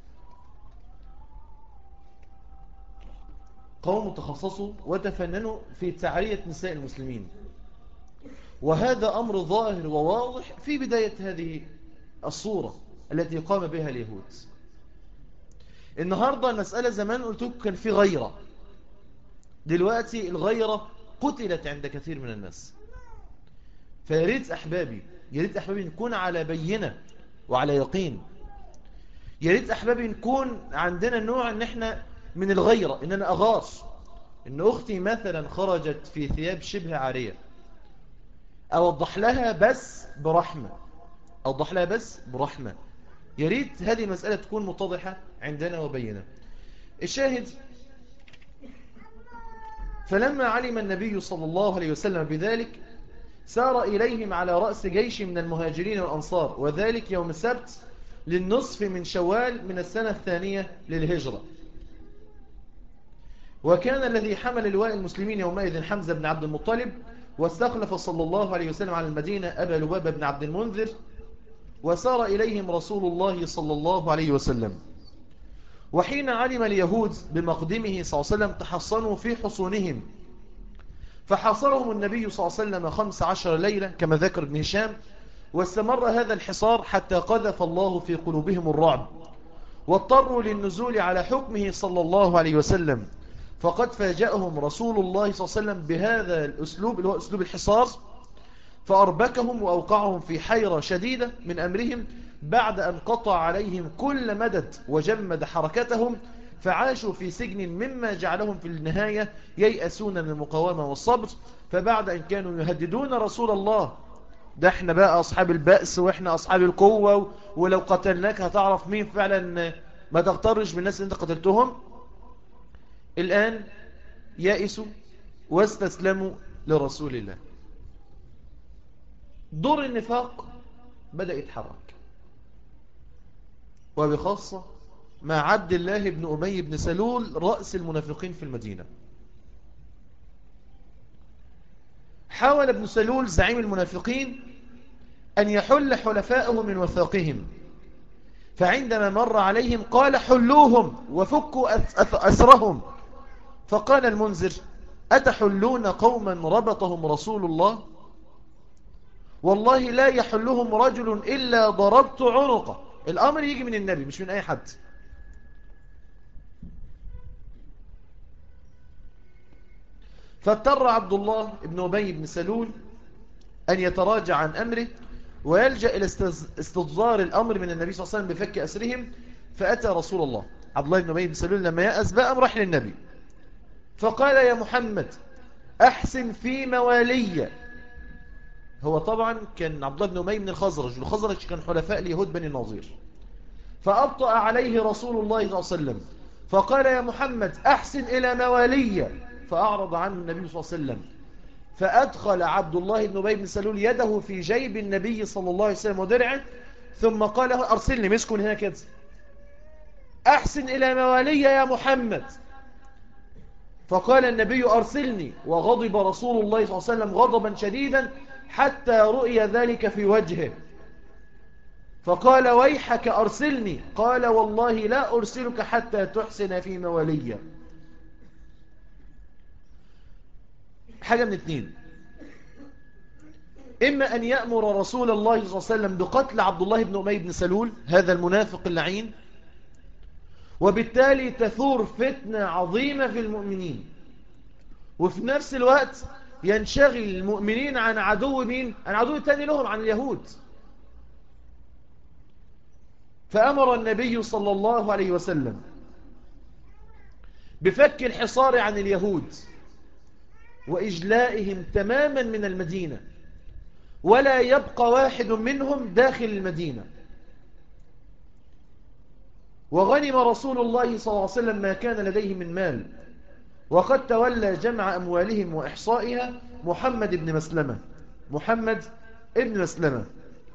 قوم تخصصوا وتفننوا في تعرية نساء المسلمين وهذا أمر ظاهر وواضح في بداية هذه الصورة التي قام بها اليهود النهاردة المسألة زمان قلت لكم كان في غيرة دلوقتي الغيرة قتلت عند كثير من الناس فيريد أحبابي يريد أحبابي نكون على بينة وعلى يقين يريد أحبابي نكون عندنا نوع ان احنا من الغيرة ان انا اغار ان اختي مثلا خرجت في ثياب شبه عارية اوضح لها بس برحمة اوضح لها بس برحمة يريد هذه المسألة تكون متضحة عندنا وبينة الشاهد فلما علم النبي صلى الله عليه وسلم بذلك سار إليهم على رأس جيش من المهاجرين والأنصار وذلك يوم السبت للنصف من شوال من السنة الثانية للهجرة وكان الذي حمل لواء المسلمين يومئذ حمزة بن عبد المطلب واستخلف صلى الله عليه وسلم على المدينة أبا لبابة بن عبد المنذر وسار إليهم رسول الله صلى الله عليه وسلم وحين علم اليهود بمقدمه صلى الله عليه وسلم تحصنوا في حصونهم فحاصرهم النبي صلى الله عليه وسلم خمس عشر ليلة كما ذكر ابن هشام واستمر هذا الحصار حتى قذف الله في قلوبهم الرعب واضطروا للنزول على حكمه صلى الله عليه وسلم فقد فاجأهم رسول الله صلى الله عليه وسلم بهذا الأسلوب اللي هو أسلوب الحصار فأربكهم وأوقعهم في حيرة شديدة من أمرهم بعد أن قطع عليهم كل مدد وجمد حركتهم فعاشوا في سجن مما جعلهم في النهاية ييأسون من المقاومة والصبر فبعد أن كانوا يهددون رسول الله ده احنا بقى أصحاب البأس واحنا أصحاب القوة ولو قتلناك هتعرف مين فعلا ما تغترش بالناس اللي انت قتلتهم الآن يائسوا واستسلموا لرسول الله دور النفاق بدأ يتحرك وبخاصة مع عبد الله بن أمي بن سلول رأس المنافقين في المدينة حاول ابن سلول زعيم المنافقين أن يحل حلفاءه من وثاقهم فعندما مر عليهم قال حلوهم وفكوا أسرهم فقال المنذر أتحلون قوما ربطهم رسول الله والله لا يحلهم رجل إلا ضربت عنقه الأمر يجي من النبي مش من أي حد فاضطر عبد الله بن أبي بن سلول أن يتراجع عن أمره ويلجأ إلى استصدار الأمر من النبي صلى الله عليه وسلم بفك أسرهم فأتى رسول الله عبد الله بن أبي بن سلول لما يأس بقى راح للنبي فقال يا محمد أحسن في موالي هو طبعا كان عبد الله بن أمي من الخزرج والخزرج كان حلفاء اليهود بني النظير فأبطأ عليه رسول الله صلى الله عليه وسلم فقال يا محمد أحسن إلى موالي فأعرض عنه النبي صلى الله عليه وسلم فأدخل عبد الله بن أبي بن سلول يده في جيب النبي صلى الله عليه وسلم ودرعه ثم قال له أرسلني مسكن هنا كده أحسن إلى موالي يا محمد فقال النبي أرسلني وغضب رسول الله صلى الله عليه وسلم غضبا شديدا حتى رؤي ذلك في وجهه فقال ويحك أرسلني قال والله لا أرسلك حتى تحسن في موالي حاجة من اثنين إما أن يأمر رسول الله صلى الله عليه وسلم بقتل عبد الله بن أمي بن سلول هذا المنافق اللعين وبالتالي تثور فتنة عظيمة في المؤمنين وفي نفس الوقت ينشغل المؤمنين عن عدو مين؟ عن عدو تاني لهم عن اليهود فأمر النبي صلى الله عليه وسلم بفك الحصار عن اليهود وإجلائهم تماما من المدينة ولا يبقى واحد منهم داخل المدينة وغنم رسول الله صلى الله عليه وسلم ما كان لديه من مال وقد تولى جمع أموالهم وإحصائها محمد بن مسلمة محمد ابن مسلمة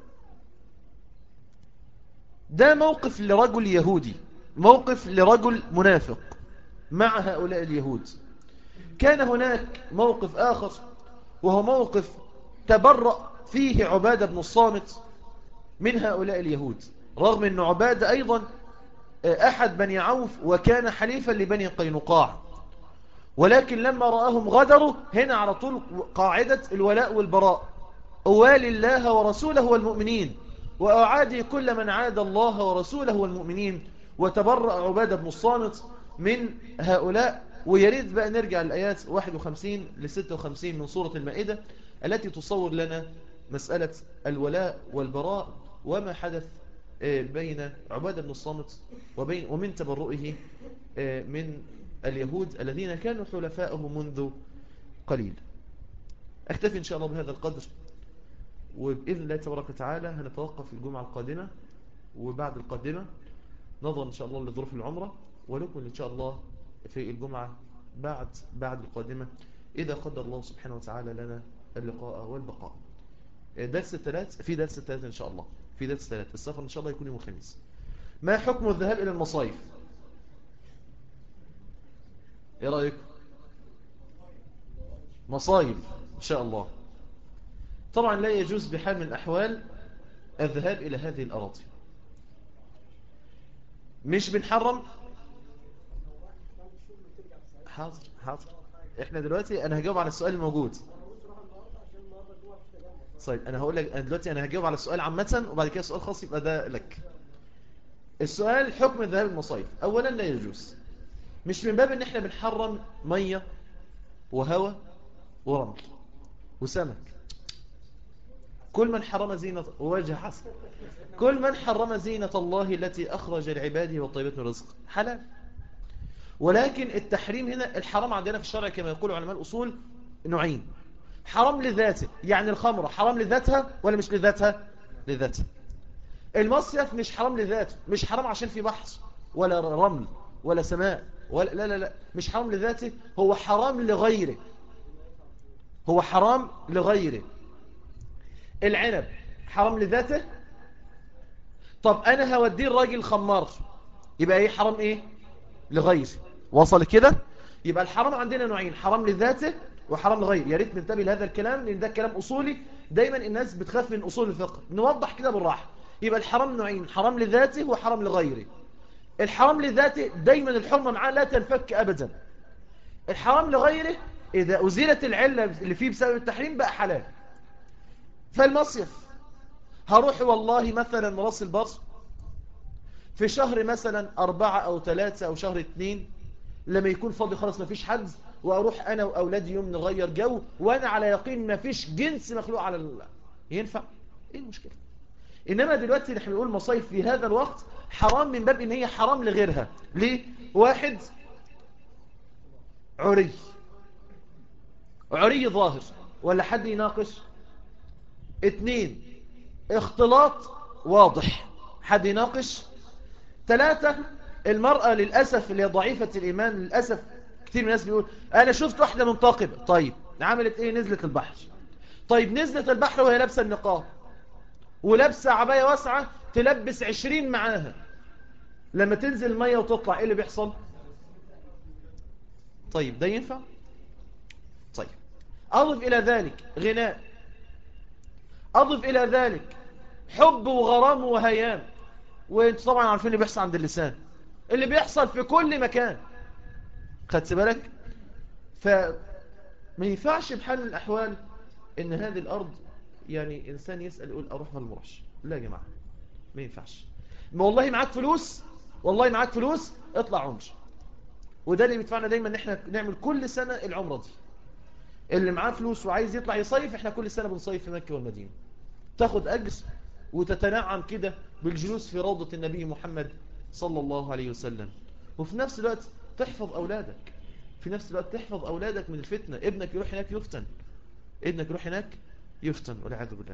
ده موقف لرجل يهودي موقف لرجل منافق مع هؤلاء اليهود كان هناك موقف آخر وهو موقف تبرأ فيه عبادة بن الصامت من هؤلاء اليهود رغم أن عبادة أيضا أحد بني عوف وكان حليفا لبني قينقاع ولكن لما رآهم غدروا هنا على طول قاعدة الولاء والبراء أوالي الله ورسوله والمؤمنين وأعادي كل من عاد الله ورسوله والمؤمنين وتبرأ عبادة بن الصامت من هؤلاء ويريد بقى نرجع للآيات 51 ل 56 من سورة المائدة التي تصور لنا مسألة الولاء والبراء وما حدث بين عبادة بن الصامت وبين ومن تبرؤه من اليهود الذين كانوا حلفاءه منذ قليل أكتفي إن شاء الله بهذا القدر وبإذن الله تبارك وتعالى هنتوقف في الجمعة القادمة وبعد القادمة نظرا إن شاء الله لظروف العمرة ونكمل إن شاء الله في الجمعة بعد بعد القادمة إذا قدر الله سبحانه وتعالى لنا اللقاء والبقاء درس الثلاث في درس الثلاث إن شاء الله في درس الثلاث السفر إن شاء الله يكون يوم الخميس ما حكم الذهاب إلى المصايف إيه رأيك مصايف إن شاء الله طبعا لا يجوز بحال من الأحوال الذهاب إلى هذه الأراضي مش بنحرم حاضر حاضر احنا دلوقتي انا هجاوب على السؤال الموجود طيب انا هقول لك دلوقتي انا هجاوب على السؤال عامه وبعد كده سؤال خاص يبقى ده لك السؤال حكم الذهاب المصايف اولا لا يجوز مش من باب ان احنا بنحرم ميه وهواء ورمل وسمك كل من حرم زينة وجه حسن كل من حرم زينة الله التي أخرج لعباده والطيبات من الرزق حلال ولكن التحريم هنا الحرام عندنا في الشرع كما يقول علماء الأصول نوعين حرام لذاته يعني الخمرة حرام لذاتها ولا مش لذاتها لذاتها المصيف مش حرام لذاته مش حرام عشان في بحر ولا رمل ولا سماء ولا لا لا لا مش حرام لذاته هو حرام لغيره هو حرام لغيره العنب حرام لذاته طب انا هوديه الراجل خمار يبقى ايه حرام ايه لغير وصل كده يبقى الحرام عندنا نوعين حرام لذاته وحرام لغير يا ريت ننتبه لهذا الكلام لان ده كلام اصولي دايما الناس بتخاف من اصول الفقه نوضح كده بالراحه يبقى الحرام نوعين حرام لذاته وحرام لغيره الحرام لذاته دايما الحرمه معاه لا تنفك ابدا الحرام لغيره اذا ازيلت العله اللي فيه بسبب التحريم بقى حلال فالمصيف هروح والله مثلا راس البر في شهر مثلا أربعة أو ثلاثة أو شهر اثنين لما يكون فاضي خلاص ما فيش حد وأروح أنا وأولادي يوم نغير جو وأنا على يقين ما فيش جنس مخلوق على ال... ينفع ايه المشكلة انما دلوقتي نحن بنقول مصايف في هذا الوقت حرام من باب ان هي حرام لغيرها ليه واحد عري عري ظاهر ولا حد يناقش اتنين اختلاط واضح حد يناقش ثلاثة المرأة للأسف اللي هي ضعيفة الإيمان للأسف كتير من الناس بيقول أنا شفت واحدة منتقبة طيب عملت إيه نزلت البحر طيب نزلت البحر وهي لابسة النقاب ولابسة عباية واسعة تلبس عشرين معاها لما تنزل المية وتطلع إيه اللي بيحصل طيب ده ينفع طيب أضف إلى ذلك غناء أضف إلى ذلك حب وغرام وهيام وانتوا طبعا عارفين اللي بيحصل عند اللسان اللي بيحصل في كل مكان خدت بالك فما ينفعش بحال الأحوال ان هذه الأرض يعني إنسان يسأل يقول أروح ولا مرش لا يا جماعة ما ينفعش ما والله معاك فلوس والله معاك فلوس اطلع عمر وده اللي بيدفعنا دايما ان احنا نعمل كل سنة العمرة دي اللي معاه فلوس وعايز يطلع يصيف احنا كل سنة بنصيف في مكة والمدينة تاخد أجر وتتنعم كده بالجلوس في روضة النبي محمد صلى الله عليه وسلم وفي نفس الوقت تحفظ أولادك في نفس الوقت تحفظ أولادك من الفتنة ابنك يروح هناك يفتن ابنك يروح هناك يفتن والعياذ بالله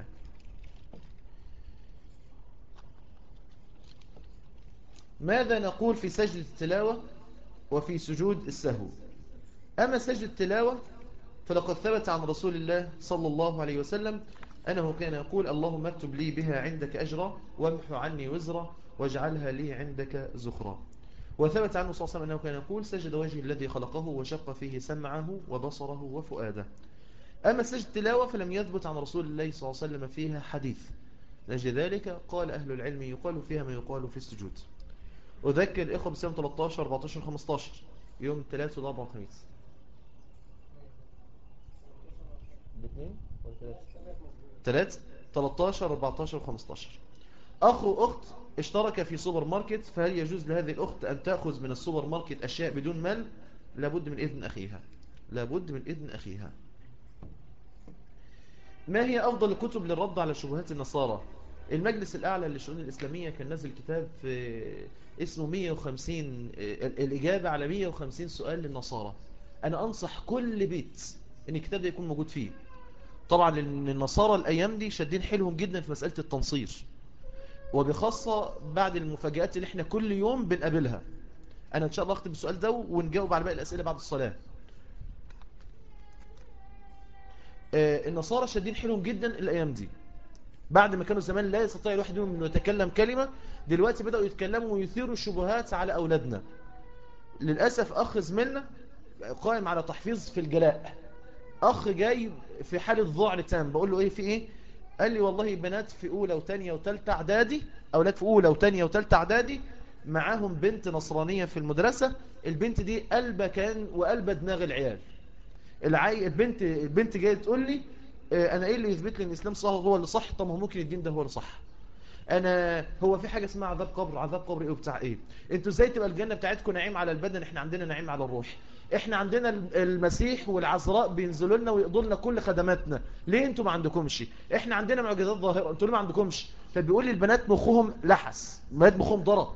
ماذا نقول في سجد التلاوة وفي سجود السهو أما سجد التلاوة فلقد ثبت عن رسول الله صلى الله عليه وسلم أنه كان يقول اللهم اكتب لي بها عندك أجرا وامحو عني وزرا واجعلها لي عندك زخرا وثبت عنه صلى الله عليه وسلم أنه كان يقول سجد وجه الذي خلقه وشق فيه سمعه وبصره وفؤاده أما سجد التلاوة فلم يثبت عن رسول الله صلى الله عليه وسلم فيها حديث لأجل ذلك قال أهل العلم يقال فيها ما يقال في السجود أذكر الإخوة بسيوم 13 14 15 يوم 3 و 4 وخميس الاثنين ولا 3 13 14 15 أخ وأخت اشترك في سوبر ماركت فهل يجوز لهذه الأخت أن تأخذ من السوبر ماركت أشياء بدون مال لابد من إذن أخيها لابد من إذن أخيها ما هي أفضل الكتب للرد على شبهات النصارى المجلس الأعلى للشؤون الإسلامية كان نزل كتاب في اسمه 150 الإجابة على 150 سؤال للنصارى أنا أنصح كل بيت أن الكتاب ده يكون موجود فيه طبعا لأن النصارى الأيام دي شادين حيلهم جدا في مسألة التنصير وبخاصة بعد المفاجآت اللي احنا كل يوم بنقابلها أنا إن شاء الله أختم السؤال ده ونجاوب على باقي الأسئلة بعد الصلاة آه النصارى شادين حيلهم جدا الأيام دي بعد ما كانوا زمان لا يستطيع الواحد منهم انه يتكلم كلمة دلوقتي بدأوا يتكلموا ويثيروا الشبهات على أولادنا للأسف أخ زميلنا قائم على تحفيظ في الجلاء أخ جاي في حالة ذعر تام بقول له إيه في إيه قال لي والله بنات في أولى وتانية وتالتة إعدادي أولاد في أولى وتانية وتالتة إعدادي معاهم بنت نصرانية في المدرسة البنت دي قلبة كان وقلبة دماغ العيال العي... البنت البنت جايه تقول لي انا ايه اللي يثبت لي ان الاسلام صح هو اللي صح طب ما هو ممكن الدين ده هو اللي صح انا هو في حاجه اسمها عذاب قبر عذاب قبر ايه وبتاع ايه انتوا ازاي تبقى الجنه بتاعتكم نعيم على البدن احنا عندنا نعيم على الروح احنا عندنا المسيح والعذراء بينزلوا لنا ويقضوا لنا كل خدماتنا ليه انتوا ما عندكمش احنا عندنا معجزات ظاهره انتوا ليه ما عندكمش فبيقول لي البنات مخهم لحس البنات مخهم ضرب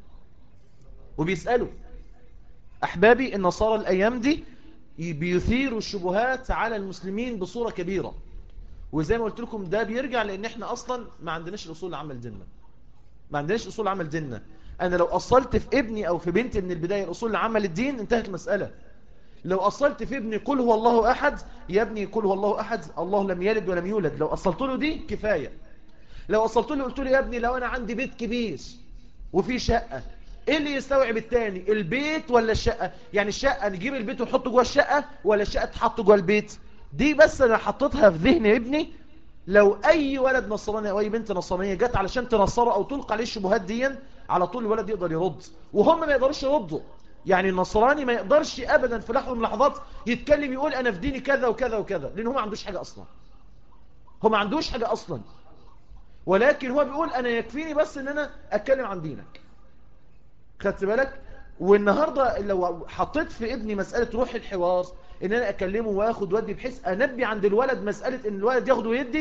وبيسالوا احبابي النصارى الايام دي بيثيروا الشبهات على المسلمين بصورة كبيرة وزي ما قلت لكم ده بيرجع لان احنا اصلا ما عندناش الاصول لعمل ديننا ما عندناش اصول لعمل ديننا انا لو اصلت في ابني او في بنتي من البداية الاصول لعمل الدين انتهت المسألة لو اصلت في ابني قل هو الله احد يا ابني قل هو الله احد الله لم يلد ولم يولد لو اصلت له دي كفاية لو اصلت له قلت له يا ابني لو انا عندي بيت كبير وفي شقة ايه اللي يستوعب التاني البيت ولا الشقة يعني الشقة نجيب البيت ونحطه جوه الشقة ولا الشقة تحط جوه البيت دي بس انا حطيتها في ذهن ابني لو اي ولد نصراني او اي بنت نصرانية جت علشان تنصره او تلقى عليه الشبهات دي على طول الولد يقدر يرد وهم ما يقدرش يردوا يعني النصراني ما يقدرش ابدا في لحظه من اللحظات يتكلم يقول انا في ديني كذا وكذا وكذا لان هو ما عندوش حاجة اصلا هو ما عندوش حاجة اصلا ولكن هو بيقول انا يكفيني بس ان انا اتكلم عن دينك خدت بالك والنهاردة لو حطيت في ابني مسألة روح الحوار ان انا اكلمه واخد ودي بحيث انبي عند الولد مسألة ان الولد ياخد ويدي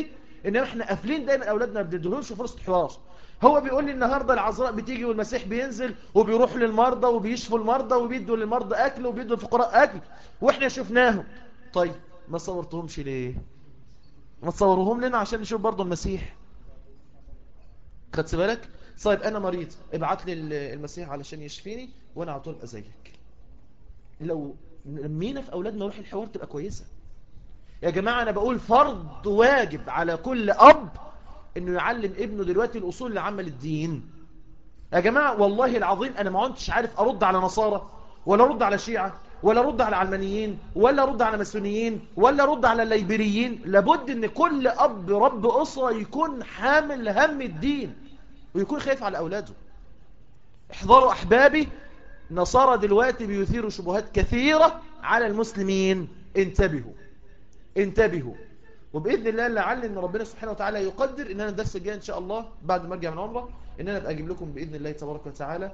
انما احنا قافلين دايما اولادنا ما بنديلهمش فرصه حوار هو بيقول لي النهارده العذراء بتيجي والمسيح بينزل وبيروح للمرضى وبيشفوا المرضى وبيدوا للمرضى اكل وبيدوا للفقراء اكل واحنا شفناهم طيب ما صورتهمش ليه ما تصوروهم لنا عشان نشوف برضه المسيح خدت بالك طيب انا مريض ابعت لي المسيح علشان يشفيني وانا على طول ازيك لو لمينا في اولادنا روح الحوار تبقى كويسه يا جماعه انا بقول فرض واجب على كل اب انه يعلم ابنه دلوقتي الاصول العامه للدين يا جماعه والله العظيم انا ما كنتش عارف ارد على نصارى ولا ارد على شيعه ولا ارد على علمانيين ولا ارد على مسونيين ولا ارد على الليبريين لابد ان كل اب رب اسره يكون حامل هم الدين ويكون خايف على اولاده احذروا احبابي نصارى دلوقتي بيثيروا شبهات كثيرة على المسلمين انتبهوا انتبهوا وبإذن الله لعل ان ربنا سبحانه وتعالى يقدر ان انا الدرس الجاي ان شاء الله بعد ما ارجع من عمره ان انا ابقى اجيب لكم بإذن الله تبارك وتعالى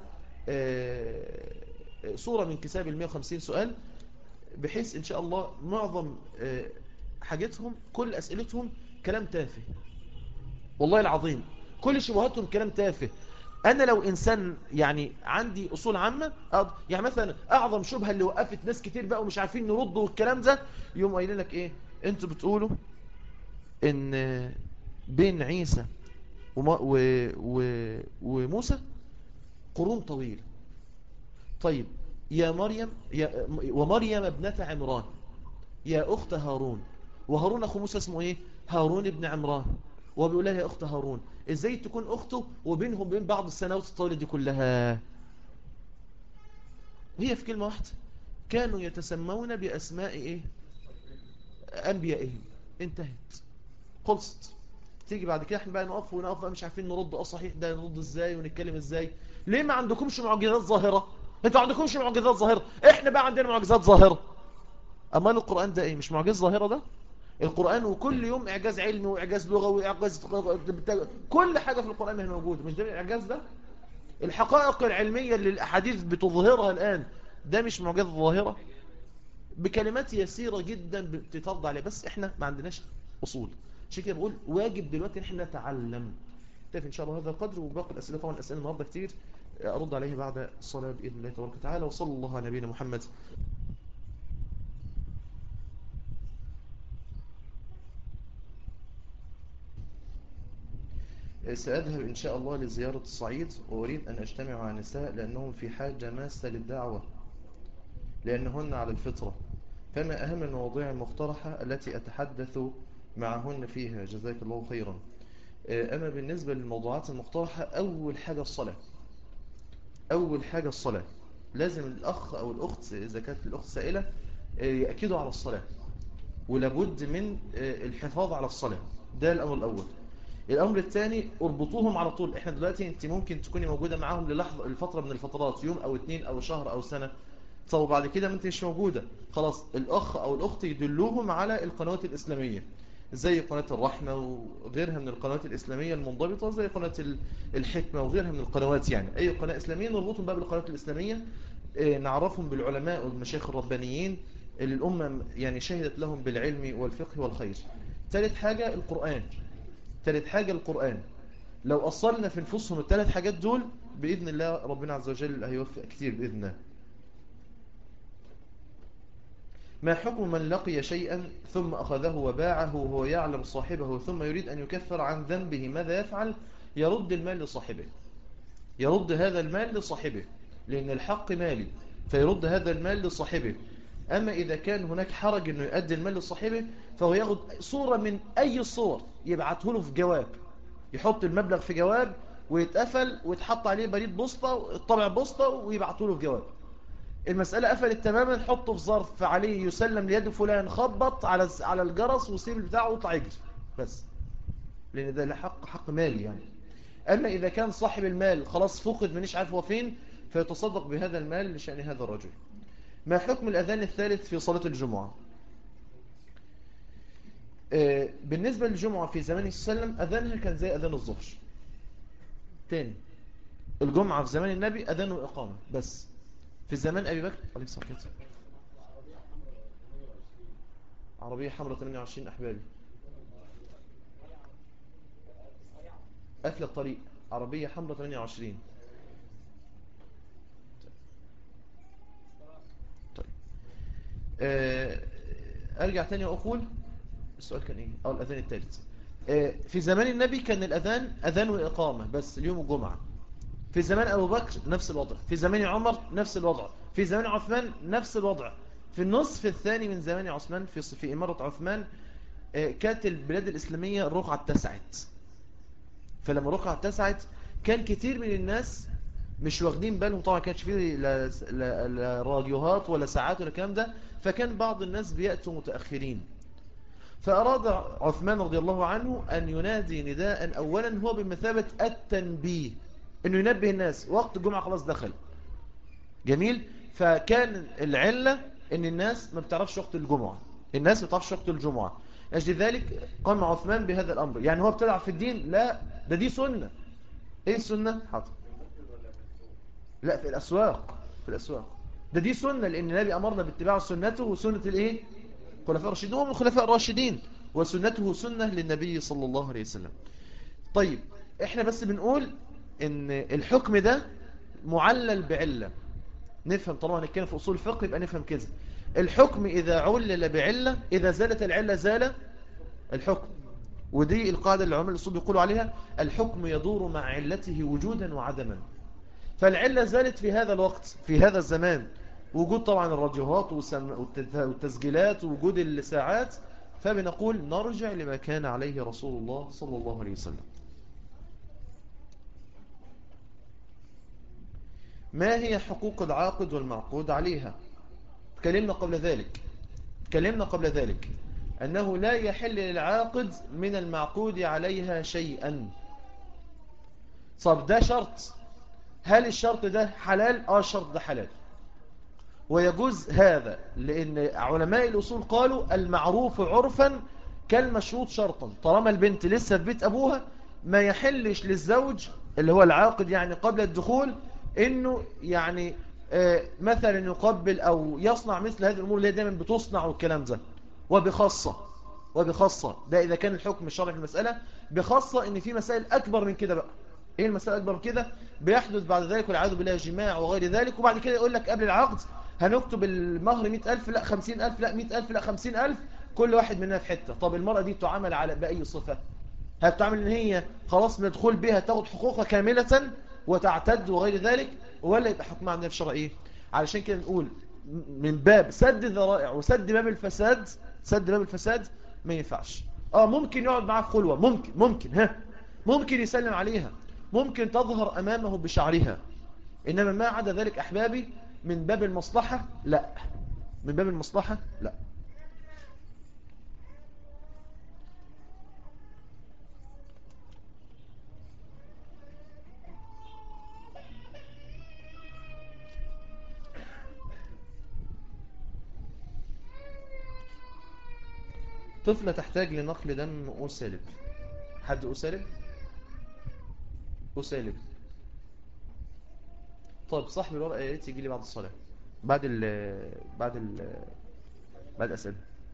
صورة من كتاب ال 150 سؤال بحيث ان شاء الله معظم حاجتهم كل اسئلتهم كلام تافه والله العظيم كل شبهاتهم كلام تافه انا لو انسان يعني عندي اصول عامه يعني مثلا اعظم شبهه اللي وقفت ناس كتير بقى ومش عارفين نردوا والكلام ده يوم قايلين لك ايه انتوا بتقولوا ان بين عيسى وما و و وموسى قرون طويله طيب يا مريم يا ومريم ابنه عمران يا اخت هارون وهارون اخو موسى اسمه ايه هارون ابن عمران وبيقول لها يا اخت هارون ازاي تكون اخته وبينهم بين بعض السنوات الطويله دي كلها هي في كلمه واحده كانوا يتسمون باسماء ايه انبيائهم انتهت خلصت تيجي بعد كده احنا بقى نقف ونقف بقى مش عارفين نرد اه صحيح ده نرد ازاي ونتكلم ازاي ليه ما عندكمش معجزات ظاهره انتوا عندكمش معجزات ظاهره احنا بقى عندنا معجزات ظاهره امال القران ده ايه مش معجزه ظاهره ده القرآن وكل يوم إعجاز علمي وإعجاز لغوي وإعجاز كل حاجة في القرآن هي موجودة مش ده الإعجاز ده الحقائق العلمية اللي الأحاديث بتظهرها الآن ده مش معجزة ظاهرة بكلمات يسيرة جدا بتترضى عليها بس إحنا ما عندناش أصول عشان كده بقول واجب دلوقتي إن إحنا نتعلم طيب إن شاء الله هذا القدر وباقي الأسئلة طبعا الأسئلة النهاردة كتير أرد عليه بعد الصلاة بإذن الله تبارك وتعالى وصلى الله على نبينا محمد سأذهب إن شاء الله لزيارة الصعيد وأريد أن أجتمع مع النساء لأنهم في حاجة ماسة للدعوة لأنهن على الفطرة فما أهم المواضيع المقترحة التي أتحدث معهن فيها جزاك الله خيرا أما بالنسبة للموضوعات المقترحة أول حاجة الصلاة أول حاجة الصلاة لازم الأخ أو الأخت إذا كانت الأخت سائلة يأكدوا على الصلاة ولابد من الحفاظ على الصلاة ده الأمر الأول الامر الثاني اربطوهم على طول احنا دلوقتي انت ممكن تكوني موجودة معاهم للحظة الفترة من الفترات يوم او اتنين او شهر او سنة طب بعد كده ما انت مش موجودة خلاص الاخ او الاخت يدلوهم على القنوات الاسلامية زي قناة الرحمة وغيرها من القنوات الاسلامية المنضبطة زي قناة الحكمة وغيرها من القنوات يعني اي قناة اسلامية نربطهم بقى بالقنوات الاسلامية نعرفهم بالعلماء والمشايخ الربانيين اللي الامة يعني شهدت لهم بالعلم والفقه والخير ثالث حاجة القرآن ثالث حاجة القرآن لو أصلنا في نفوسهم الثلاث حاجات دول بإذن الله ربنا عز وجل هيوفق كتير بإذن الله ما حكم من لقي شيئا ثم أخذه وباعه وهو يعلم صاحبه ثم يريد أن يكفر عن ذنبه ماذا يفعل يرد المال لصاحبه يرد هذا المال لصاحبه لأن الحق مالي فيرد هذا المال لصاحبه أما إذا كان هناك حرج أنه يؤدي المال لصاحبه فهو ياخد صورة من أي صور يبعته له في جواب يحط المبلغ في جواب ويتقفل ويتحط عليه بريد بوسطة طبع بوسطة ويبعته له في جواب المسألة قفلت تماما حطه في ظرف عليه يسلم ليد فلان خبط على على الجرس وسيب بتاعه ويطلع يجري بس لأن ده حق حق مالي يعني أما إذا كان صاحب المال خلاص فقد منيش عارف هو فين فيتصدق بهذا المال لشأن هذا الرجل ما حكم الأذان الثالث في صلاة الجمعة بالنسبة للجمعة في زمان السلام أذانها كان زي أذان الظهر تاني الجمعة في زمان النبي أذان وإقامة بس في زمان أبي بكر عليه الصلاة والسلام عربية حمراء 28 أحبابي قافله الطريق عربيه حمراء 28 طيب آه، ارجع تاني واقول السؤال كان ايه او الاذان الثالث آه، في زمان النبي كان الاذان اذان واقامه بس اليوم الجمعه في زمان ابو بكر نفس الوضع في زمان عمر نفس الوضع في زمان عثمان نفس الوضع في النصف الثاني من زمان عثمان في في اماره عثمان آه، كانت البلاد الاسلاميه الرقعه اتسعت فلما الرقعه اتسعت كان كتير من الناس مش واخدين بالهم طبعا كانش فيه لا لا- لا راديوهات ولا ساعات ولا الكلام ده فكان بعض الناس بيأتوا متأخرين فأراد عثمان رضي الله عنه أن ينادي نداء أولا هو بمثابة التنبيه أنه ينبه الناس وقت الجمعة خلاص دخل جميل فكان العلة أن الناس ما بتعرفش وقت الجمعة الناس ما بتعرفش وقت الجمعة أجل ذلك قام عثمان بهذا الأمر يعني هو بتلعب في الدين لا ده دي سنة إيه السنة؟ حاضر لا في الأسواق في الأسواق ده دي سنة لأن النبي أمرنا باتباع سنته وسنة الإيه؟ خلفاء الراشدين هم الخلفاء الراشدين وسنته سنة للنبي صلى الله عليه وسلم طيب احنا بس بنقول ان الحكم ده معلل بعلة نفهم طالما هنتكلم في أصول الفقه يبقى نفهم كده الحكم إذا علل بعلة إذا زالت العلة زال الحكم ودي القاعدة اللي علماء الأصول بيقولوا عليها الحكم يدور مع علته وجودا وعدما فالعلة زالت في هذا الوقت في هذا الزمان وجود طبعا الراديوهات والسم- والت- والتسجيلات ووجود الساعات فبنقول نرجع لما كان عليه رسول الله صلى الله عليه وسلم ما هي حقوق العاقد والمعقود عليها تكلمنا قبل ذلك تكلمنا قبل ذلك أنه لا يحل للعاقد من المعقود عليها شيئا طب ده شرط هل الشرط ده حلال؟ اه الشرط ده حلال ويجوز هذا لأن علماء الأصول قالوا المعروف عرفا كالمشروط شرطا طالما البنت لسه في بيت أبوها ما يحلش للزوج اللي هو العاقد يعني قبل الدخول إنه يعني آه، مثلا يقبل أو يصنع مثل هذه الأمور اللي هي دايما بتصنع والكلام ده وبخاصة وبخاصة ده إذا كان الحكم الشرعي في المسألة بخاصة إن في مسائل أكبر من كده بقى إيه المسألة أكبر من كده بيحدث بعد ذلك والعياذ بالله جماع وغير ذلك وبعد كده يقول لك قبل العقد هنكتب المهر 100000 لا 50000 لا 100000 لا 50000 كل واحد مننا في حتة طب المرأة دي تعامل على بأي صفة هل تعامل ان هي خلاص مدخول بها تاخد حقوقها كاملة وتعتد وغير ذلك ولا يبقى حكمها عندنا في الشرع ايه علشان كده نقول من باب سد الذرائع وسد باب الفساد سد باب الفساد ما ينفعش اه ممكن يقعد معاه في خلوة ممكن ممكن ها ممكن يسلم عليها ممكن تظهر امامه بشعرها انما ما عدا ذلك احبابي من باب المصلحة لا من باب المصلحة لا طفلة تحتاج لنقل دم أسالب حد أسالب أسالب طيب صاحب الورقة يا ريت يجي لي بعد الصلاة بعد ال بعد ال بعد الأسئلة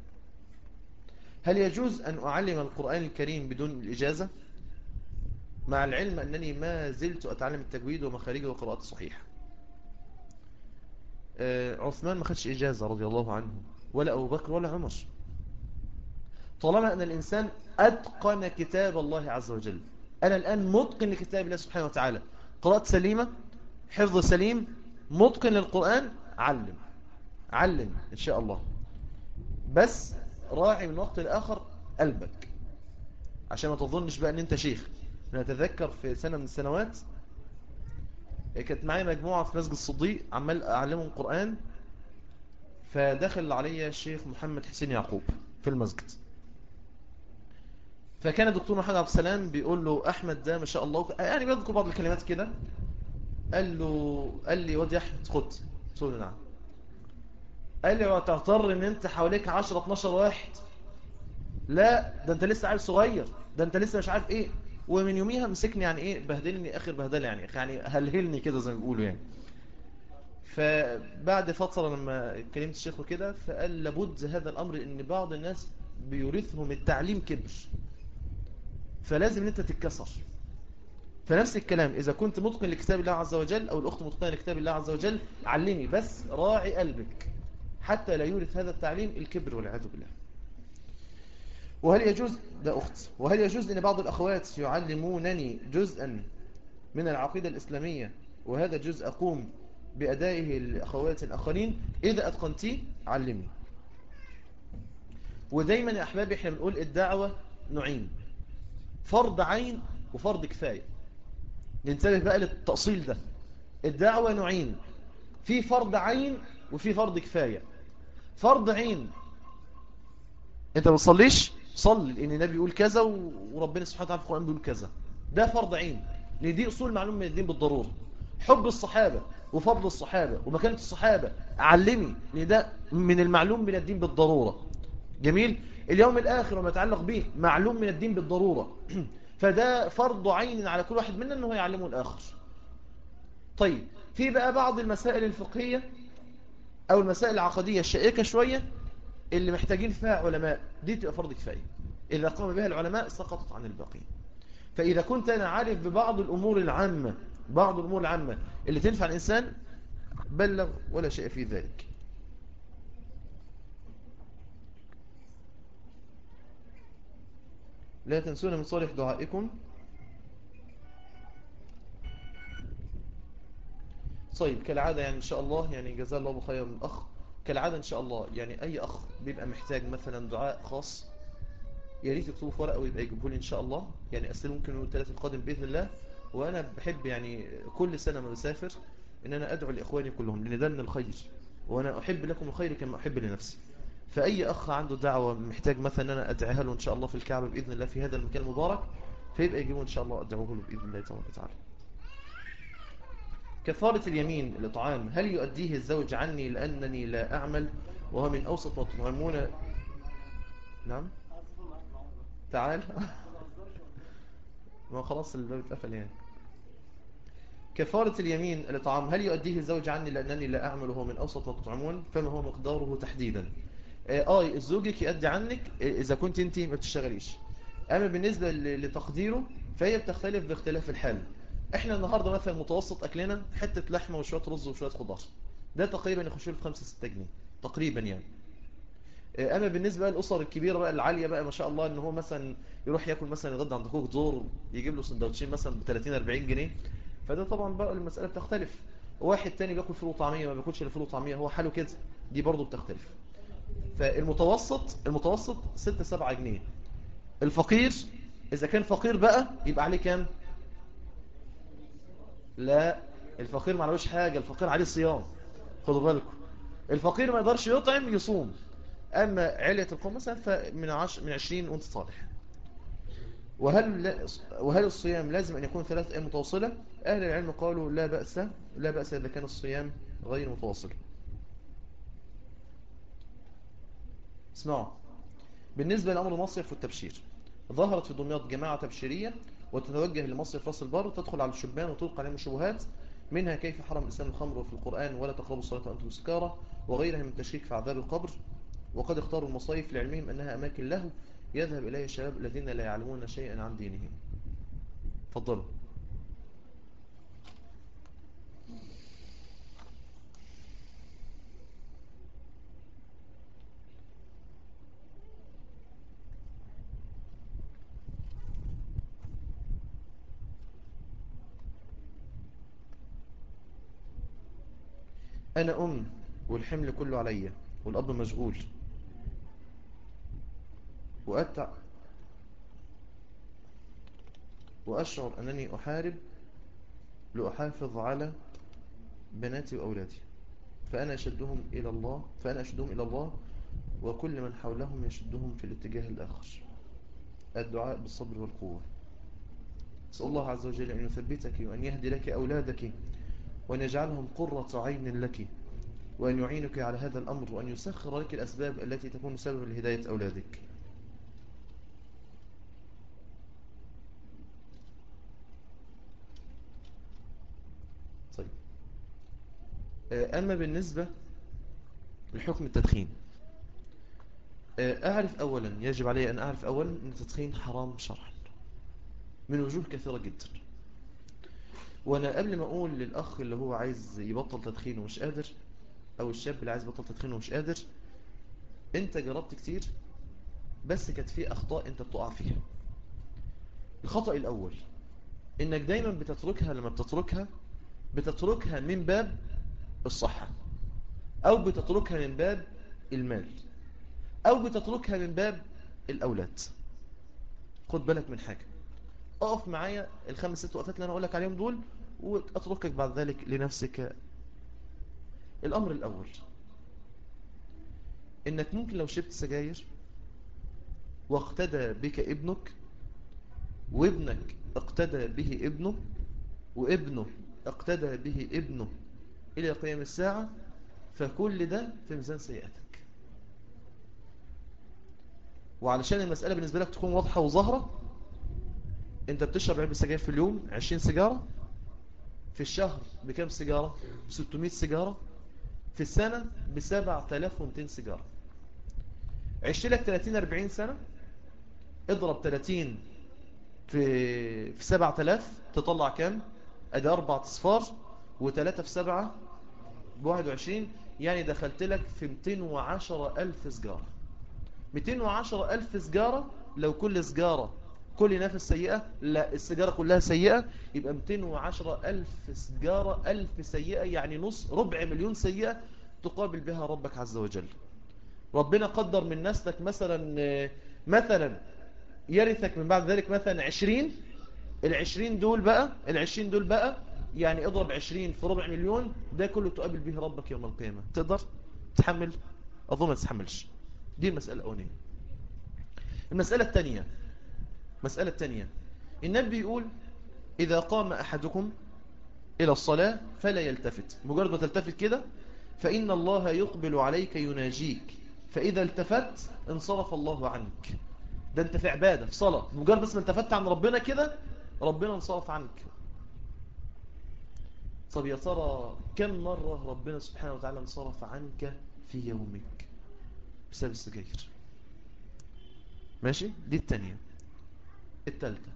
هل يجوز أن أعلم القرآن الكريم بدون الإجازة مع العلم أنني ما زلت أتعلم التجويد ومخارجه وقراءة صحيحة آه، عثمان ما خدش إجازة رضي الله عنه ولا أبو بكر ولا عمر طالما أن الإنسان أتقن كتاب الله عز وجل أنا الآن متقن لكتاب الله سبحانه وتعالى قراءة سليمة حفظ سليم متقن للقرآن علم علم إن شاء الله بس راعي من وقت لآخر قلبك عشان ما تظنش بقى أن أنت شيخ أنا أتذكر في سنة من السنوات كانت معايا مجموعة في مسجد الصديق عمال أعلمهم قرآن فدخل علي الشيخ محمد حسين يعقوب في المسجد فكان الدكتور محمد عبد السلام بيقول له أحمد ده ما شاء الله يعني بيذكر بعض الكلمات كده قال له قال لي واد يا أحمد خد قلت له نعم قال لي وتعتر ان انت حواليك 10 12 واحد لا ده انت لسه عيل صغير ده انت لسه مش عارف ايه ومن يوميها مسكني يعني ايه بهدلني اخر بهدله يعني يعني هلهلني كده زي ما بيقولوا يعني فبعد فترة لما كلمت الشيخ وكده فقال لابد هذا الامر ان بعض الناس بيورثهم التعليم كبر فلازم ان انت تتكسر فنفس الكلام إذا كنت متقن لكتاب الله عز وجل أو الأخت متقنة لكتاب الله عز وجل علمي بس راعي قلبك حتى لا يورث هذا التعليم الكبر والعياذ بالله وهل يجوز ده أخت وهل يجوز أن بعض الأخوات يعلمونني جزءا من العقيدة الإسلامية وهذا الجزء أقوم بأدائه الأخوات الآخرين إذا أتقنتي علمي ودايما يا أحبابي احنا بنقول الدعوة نوعين فرض عين وفرض كفاية ننتبه بقى للتأصيل ده الدعوة نوعين في فرض عين وفي فرض كفاية فرض عين انت ما بتصليش صلي لان النبي يقول كذا وربنا سبحانه وتعالى في القرآن بيقول كذا ده فرض عين لان دي اصول معلومه من الدين بالضروره حب الصحابه وفضل الصحابه ومكانه الصحابه علمي لان ده من المعلوم من الدين بالضروره جميل اليوم الاخر وما يتعلق به معلوم من الدين بالضروره فده فرض عين على كل واحد منا انه يعلمه الاخر طيب في بقى بعض المسائل الفقهيه او المسائل العقديه الشائكه شويه اللي محتاجين فيها علماء دي تبقى فرض كفايه اذا قام بها العلماء سقطت عن الباقين فإذا كنت أنا عارف ببعض الأمور العامة بعض الأمور العامة اللي تنفع الإنسان بلغ ولا شيء في ذلك لا تنسون من صالح دعائكم طيب كالعادة يعني إن شاء الله يعني جزاه الله خير من الأخ كالعادة إن شاء الله يعني أي أخ بيبقى محتاج مثلا دعاء خاص يا ريت يكتبوا في ورقه ويبقى يجيبوا لي ان شاء الله يعني اسئله ممكن يوم الثلاث القادم باذن الله وانا بحب يعني كل سنه ما بسافر ان انا ادعو لاخواني كلهم لان ده من الخير وانا احب لكم الخير كما احب لنفسي فاي اخ عنده دعوه محتاج مثلا ان انا ادعيها له ان شاء الله في الكعبه باذن الله في هذا المكان المبارك فيبقى يجيبوا ان شاء الله ادعوه له باذن الله تبارك وتعالى كفاره اليمين الاطعام هل يؤديه الزوج عني لانني لا اعمل وهو من اوسط ما تطعمون نعم تعال ما خلاص الباب اتقفل يعني كفارة اليمين الإطعام هل يؤديه الزوج عني لأنني لا أعمل وهو من أوسط ما تطعمون فما هو مقداره تحديدا آه زوجك يؤدي عنك إذا كنت أنت ما بتشتغليش أما بالنسبة لتقديره فهي بتختلف باختلاف الحال احنا النهاردة مثلا متوسط أكلنا حتة لحمة وشوية رز وشوية خضار ده تقريبا يخش له في 5 6 جنيه تقريبا يعني اما بالنسبه للاسر الكبيره بقى العاليه بقى ما شاء الله ان هو مثلا يروح ياكل مثلا يغدى عند اخوه زور يجيب له سندوتشين مثلا ب 30 40 جنيه فده طبعا بقى المساله بتختلف واحد تاني بياكل فول وطعميه ما بياكلش الا فول وطعميه هو حاله كده دي برضه بتختلف فالمتوسط المتوسط 6 7 جنيه الفقير اذا كان فقير بقى يبقى عليه كام لا الفقير ما عليهوش حاجه الفقير عليه صيام خدوا بالكم الفقير ما يقدرش يطعم يصوم أما علية القوم مثلا فمن عش من 20 وانت صالح وهل وهل الصيام لازم أن يكون ثلاث أيام متواصلة أهل العلم قالوا لا بأس لا بأس إذا كان الصيام غير متواصل اسمعوا بالنسبة لأمر المصيف والتبشير ظهرت في دمياط جماعة تبشيرية وتتوجه لمصيف راس البر وتدخل على الشبان وتلقى عليهم الشبهات منها كيف حرم الإسلام الخمر في القرآن ولا تقربوا الصلاة وأنتم سكارى وغيرها من التشريك في عذاب القبر وقد اختاروا المصايف لعلمهم أنها أماكن له يذهب إليها الشباب الذين لا يعلمون شيئا عن دينهم فضلوا أنا أم والحمل كله عليا والأب مشغول وأتع وأشعر أنني أحارب لأحافظ على بناتي وأولادي فأنا أشدهم إلى الله فأنا أشدهم إلى الله وكل من حولهم يشدهم في الاتجاه الآخر الدعاء بالصبر والقوة أسأل الله عز وجل أن يثبتك وأن يهدي لك أولادك وأن يجعلهم قرة عين لك وأن يعينك على هذا الأمر وأن يسخر لك الأسباب التي تكون سببا لهداية أولادك طيب أما بالنسبة لحكم التدخين أعرف أولا يجب علي أن أعرف أولا أن التدخين حرام شرعا من وجوه كثيرة جدا وانا قبل ما اقول للاخ اللي هو عايز يبطل تدخين ومش قادر او الشاب اللي عايز يبطل تدخين ومش قادر انت جربت كتير بس كانت في اخطاء انت بتقع فيها الخطأ الاول انك دايما بتتركها لما بتتركها بتتركها من باب الصحة او بتتركها من باب المال او بتتركها من باب الاولاد خد بالك من حاجة اقف معايا الخمس ست وقفات اللي انا اقولك عليهم دول واتركك بعد ذلك لنفسك الامر الاول انك ممكن لو شربت سجاير واقتدى بك ابنك وابنك اقتدى به ابنه وابنه اقتدى به ابنه الى قيام الساعة فكل ده في ميزان سيئاتك وعلشان المسألة بالنسبة لك تكون واضحة وظاهرة انت بتشرب علبة سجاير في اليوم 20 سيجارة في الشهر بكم سيجارة 600 سيجارة في السنة ب 7200 سيجارة عشت لك 30 40 سنة اضرب 30 في في 7000 تطلع كام ادي اربع اصفار و3 في 7 ب 21 يعني دخلت لك في 210000 سجارة 210000 سجارة لو كل سجارة كل نفس سيئة لا السجارة كلها سيئة يبقى 210000 سجارة 1000 سيئة يعني نص ربع مليون سيئة تقابل بها ربك عز وجل ربنا قدر من نسلك مثلا مثلا يرثك من بعد ذلك مثلا 20 العشرين دول بقى العشرين دول بقى يعني اضرب 20 في ربع مليون ده كله تقابل به ربك يوم القيامة تقدر تحمل أظن ما تتحملش دي المسألة الأولانية المسألة الثانية مسألة الثانية النبي يقول إذا قام أحدكم إلى الصلاة فلا يلتفت مجرد ما تلتفت كده فإن الله يقبل عليك يناجيك فإذا التفت انصرف الله عنك ده انت في عبادة في صلاة مجرد بس ما التفت عن ربنا كده ربنا انصرف عنك طب يا ترى كم مرة ربنا سبحانه وتعالى انصرف عنك في يومك بسبب السجاير ماشي دي التانية التالتة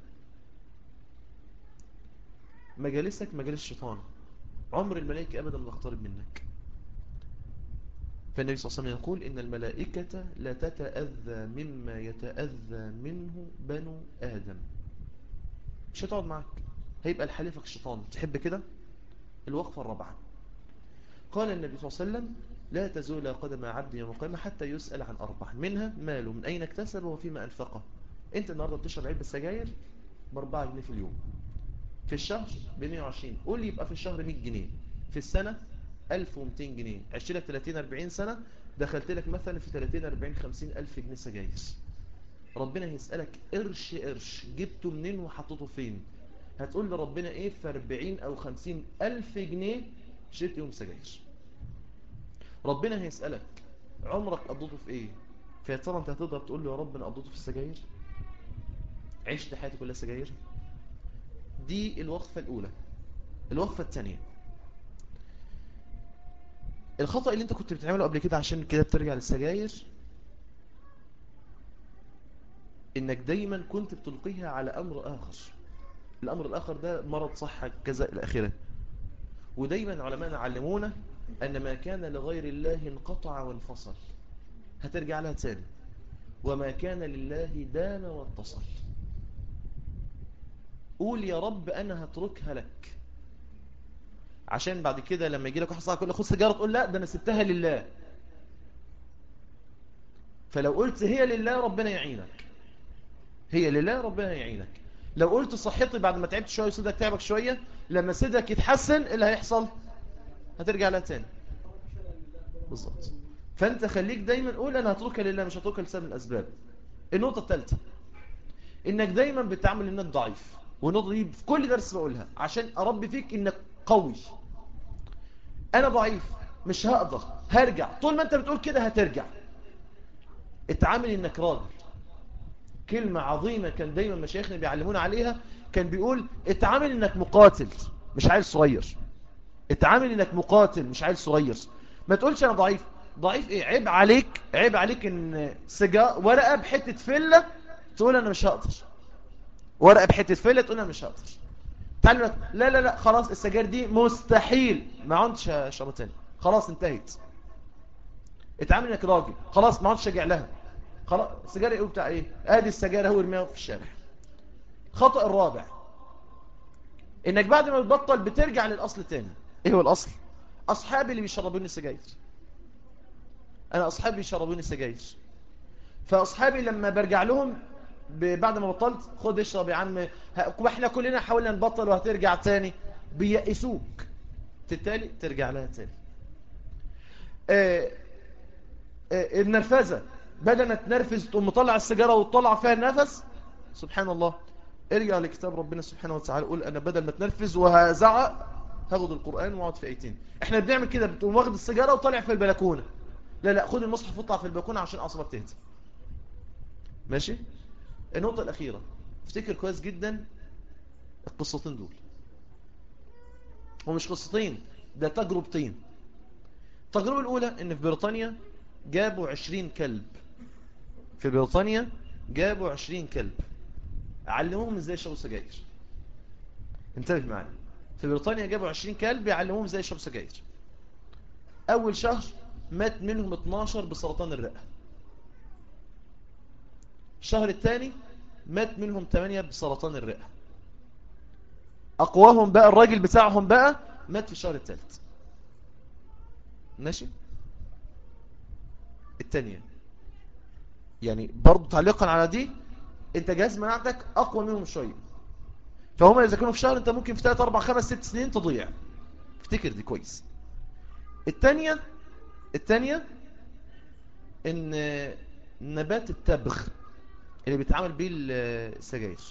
مجالسك مجالس الشيطان عمر الملائكة أبدا ما تقترب منك فالنبي صلى الله عليه وسلم يقول إن الملائكة لا تتأذى مما يتأذى منه بنو آدم مش هتقعد معك هيبقى الحليفك الشيطان تحب كده الوقفة الرابعة قال النبي صلى الله عليه وسلم لا تزول قدم عبد يوم القيامة حتى يسأل عن أربع منها ماله من أين اكتسبه وفيما أنفقه أنت النهاردة بتشرب علبة سجاير بأربعة جنيه في اليوم في الشهر ب 120 قول لي يبقى في الشهر 100 جنيه في السنة 1200 جنيه عشت لك 30 40 سنة دخلت لك مثلا في 30 40 50 ألف جنيه سجاير ربنا هيسألك قرش قرش جبته منين وحطيته فين هتقول لربنا ايه في 40 او 50 ألف جنيه شريت يوم سجاير ربنا هيسألك عمرك قضيته في ايه فيا ترى انت هتقدر تقول له يا رب انا قضيته في السجاير عشت حياتي كلها سجاير دي الوقفة الأولى الوقفة الثانية الخطأ اللي انت كنت بتعمله قبل كده عشان كده بترجع للسجاير انك دايما كنت بتلقيها على امر اخر الامر الاخر ده مرض صحة كذا الى اخره ودايما علماءنا علمونا ان ما كان لغير الله انقطع وانفصل هترجع لها تاني وما كان لله دام واتصل قول يا رب انا هتركها لك عشان بعد كده لما يجي لك واحد صاحبك يقول لك خد سيجاره تقول لا ده انا سبتها لله فلو قلت هي لله ربنا يعينك هي لله ربنا يعينك لو قلت صحتي بعد ما تعبت شويه وصدرك تعبك شويه لما صدرك يتحسن ايه اللي هيحصل هترجع لها تاني بالظبط فانت خليك دايما قول انا هتركها لله مش هتركها لسبب الاسباب النقطه الثالثه انك دايما بتعامل انك ضعيف والنقطه دي في كل درس بقولها عشان اربي فيك انك قوي انا ضعيف مش هقدر هرجع طول ما انت بتقول كده هترجع اتعامل انك راجل كلمة عظيمة كان دايما مشايخنا بيعلمونا عليها كان بيقول اتعامل انك مقاتل مش عيل صغير اتعامل انك مقاتل مش عيل صغير ما تقولش انا ضعيف ضعيف ايه عيب عليك عيب عليك ان سجا ورقة بحتة فلة تقول انا مش هقدر ورقة بحتة فلة تقول انا مش هقدر تعالوا لك لا لا لا خلاص السجاير دي مستحيل ما عندش شرب تاني خلاص انتهت اتعامل انك راجل خلاص ما عندش شجع لها خلاص السجاير ايه بتاع ايه ادي السجاير هو يرميها في الشارع خطأ الرابع انك بعد ما تبطل بترجع للاصل تاني ايه هو الاصل اصحابي اللي بيشربوني السجاير انا اصحابي بيشربوني السجاير فاصحابي لما برجع لهم بعد ما بطلت خد اشرب يا عم واحنا كلنا حاولنا نبطل وهترجع تاني بيأسوك بالتالي ترجع لها تاني آه آه النرفزة بدل ما تنرفز تقوم مطلع السيجارة وتطلع فيها النفس سبحان الله ارجع لكتاب ربنا سبحانه وتعالى قول انا بدل ما تنرفز وهزعق هاخد القرآن واقعد في ايتين احنا بنعمل كده بتقوم واخد السيجارة وطالع في البلكونة لا لا خد المصحف وطلع في البلكونة عشان اعصابك تهدى ماشي النقطة الأخيرة افتكر كويس جدا القصتين دول ومش قصتين ده تجربتين التجربة الأولى إن في بريطانيا جابوا عشرين كلب في بريطانيا جابوا عشرين كلب علموهم ازاي يشربوا سجاير انتبه معايا في بريطانيا جابوا عشرين كلب يعلموهم ازاي يشربوا سجاير أول شهر مات منهم 12 بسرطان الرئة الشهر الثاني مات منهم 8 بسرطان الرئة أقواهم بقى الراجل بتاعهم بقى مات في الشهر الثالث ماشي الثانية يعني برضو تعليقا على دي انت جهاز مناعتك أقوى منهم شوية فهم إذا كانوا في شهر انت ممكن في 3 4 5 6 سنين تضيع افتكر دي كويس الثانية الثانية ان نبات التبغ اللي بيتعامل بيه السجاير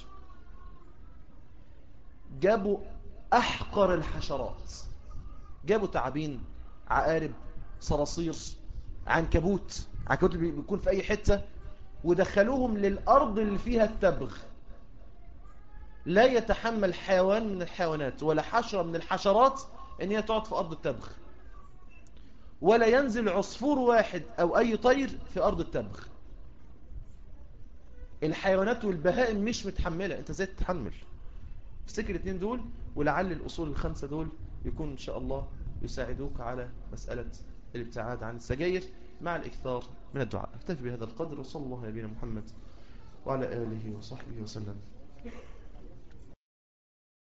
جابوا أحقر الحشرات جابوا تعابين عقارب صراصير عنكبوت عنكبوت اللي بيكون في أي حتة ودخلوهم للأرض اللي فيها التبغ لا يتحمل حيوان من الحيوانات ولا حشرة من الحشرات ان هي تقعد في أرض التبغ ولا ينزل عصفور واحد أو أي طير في أرض التبغ الحيوانات والبهائم مش متحملة انت ازاي تتحمل افتكر الاثنين دول ولعل الأصول الخمسة دول يكون إن شاء الله يساعدوك على مسألة الابتعاد عن السجاير مع الإكثار من الدعاء اكتفي بهذا القدر وصلى الله على نبينا محمد وعلى آله وصحبه وسلم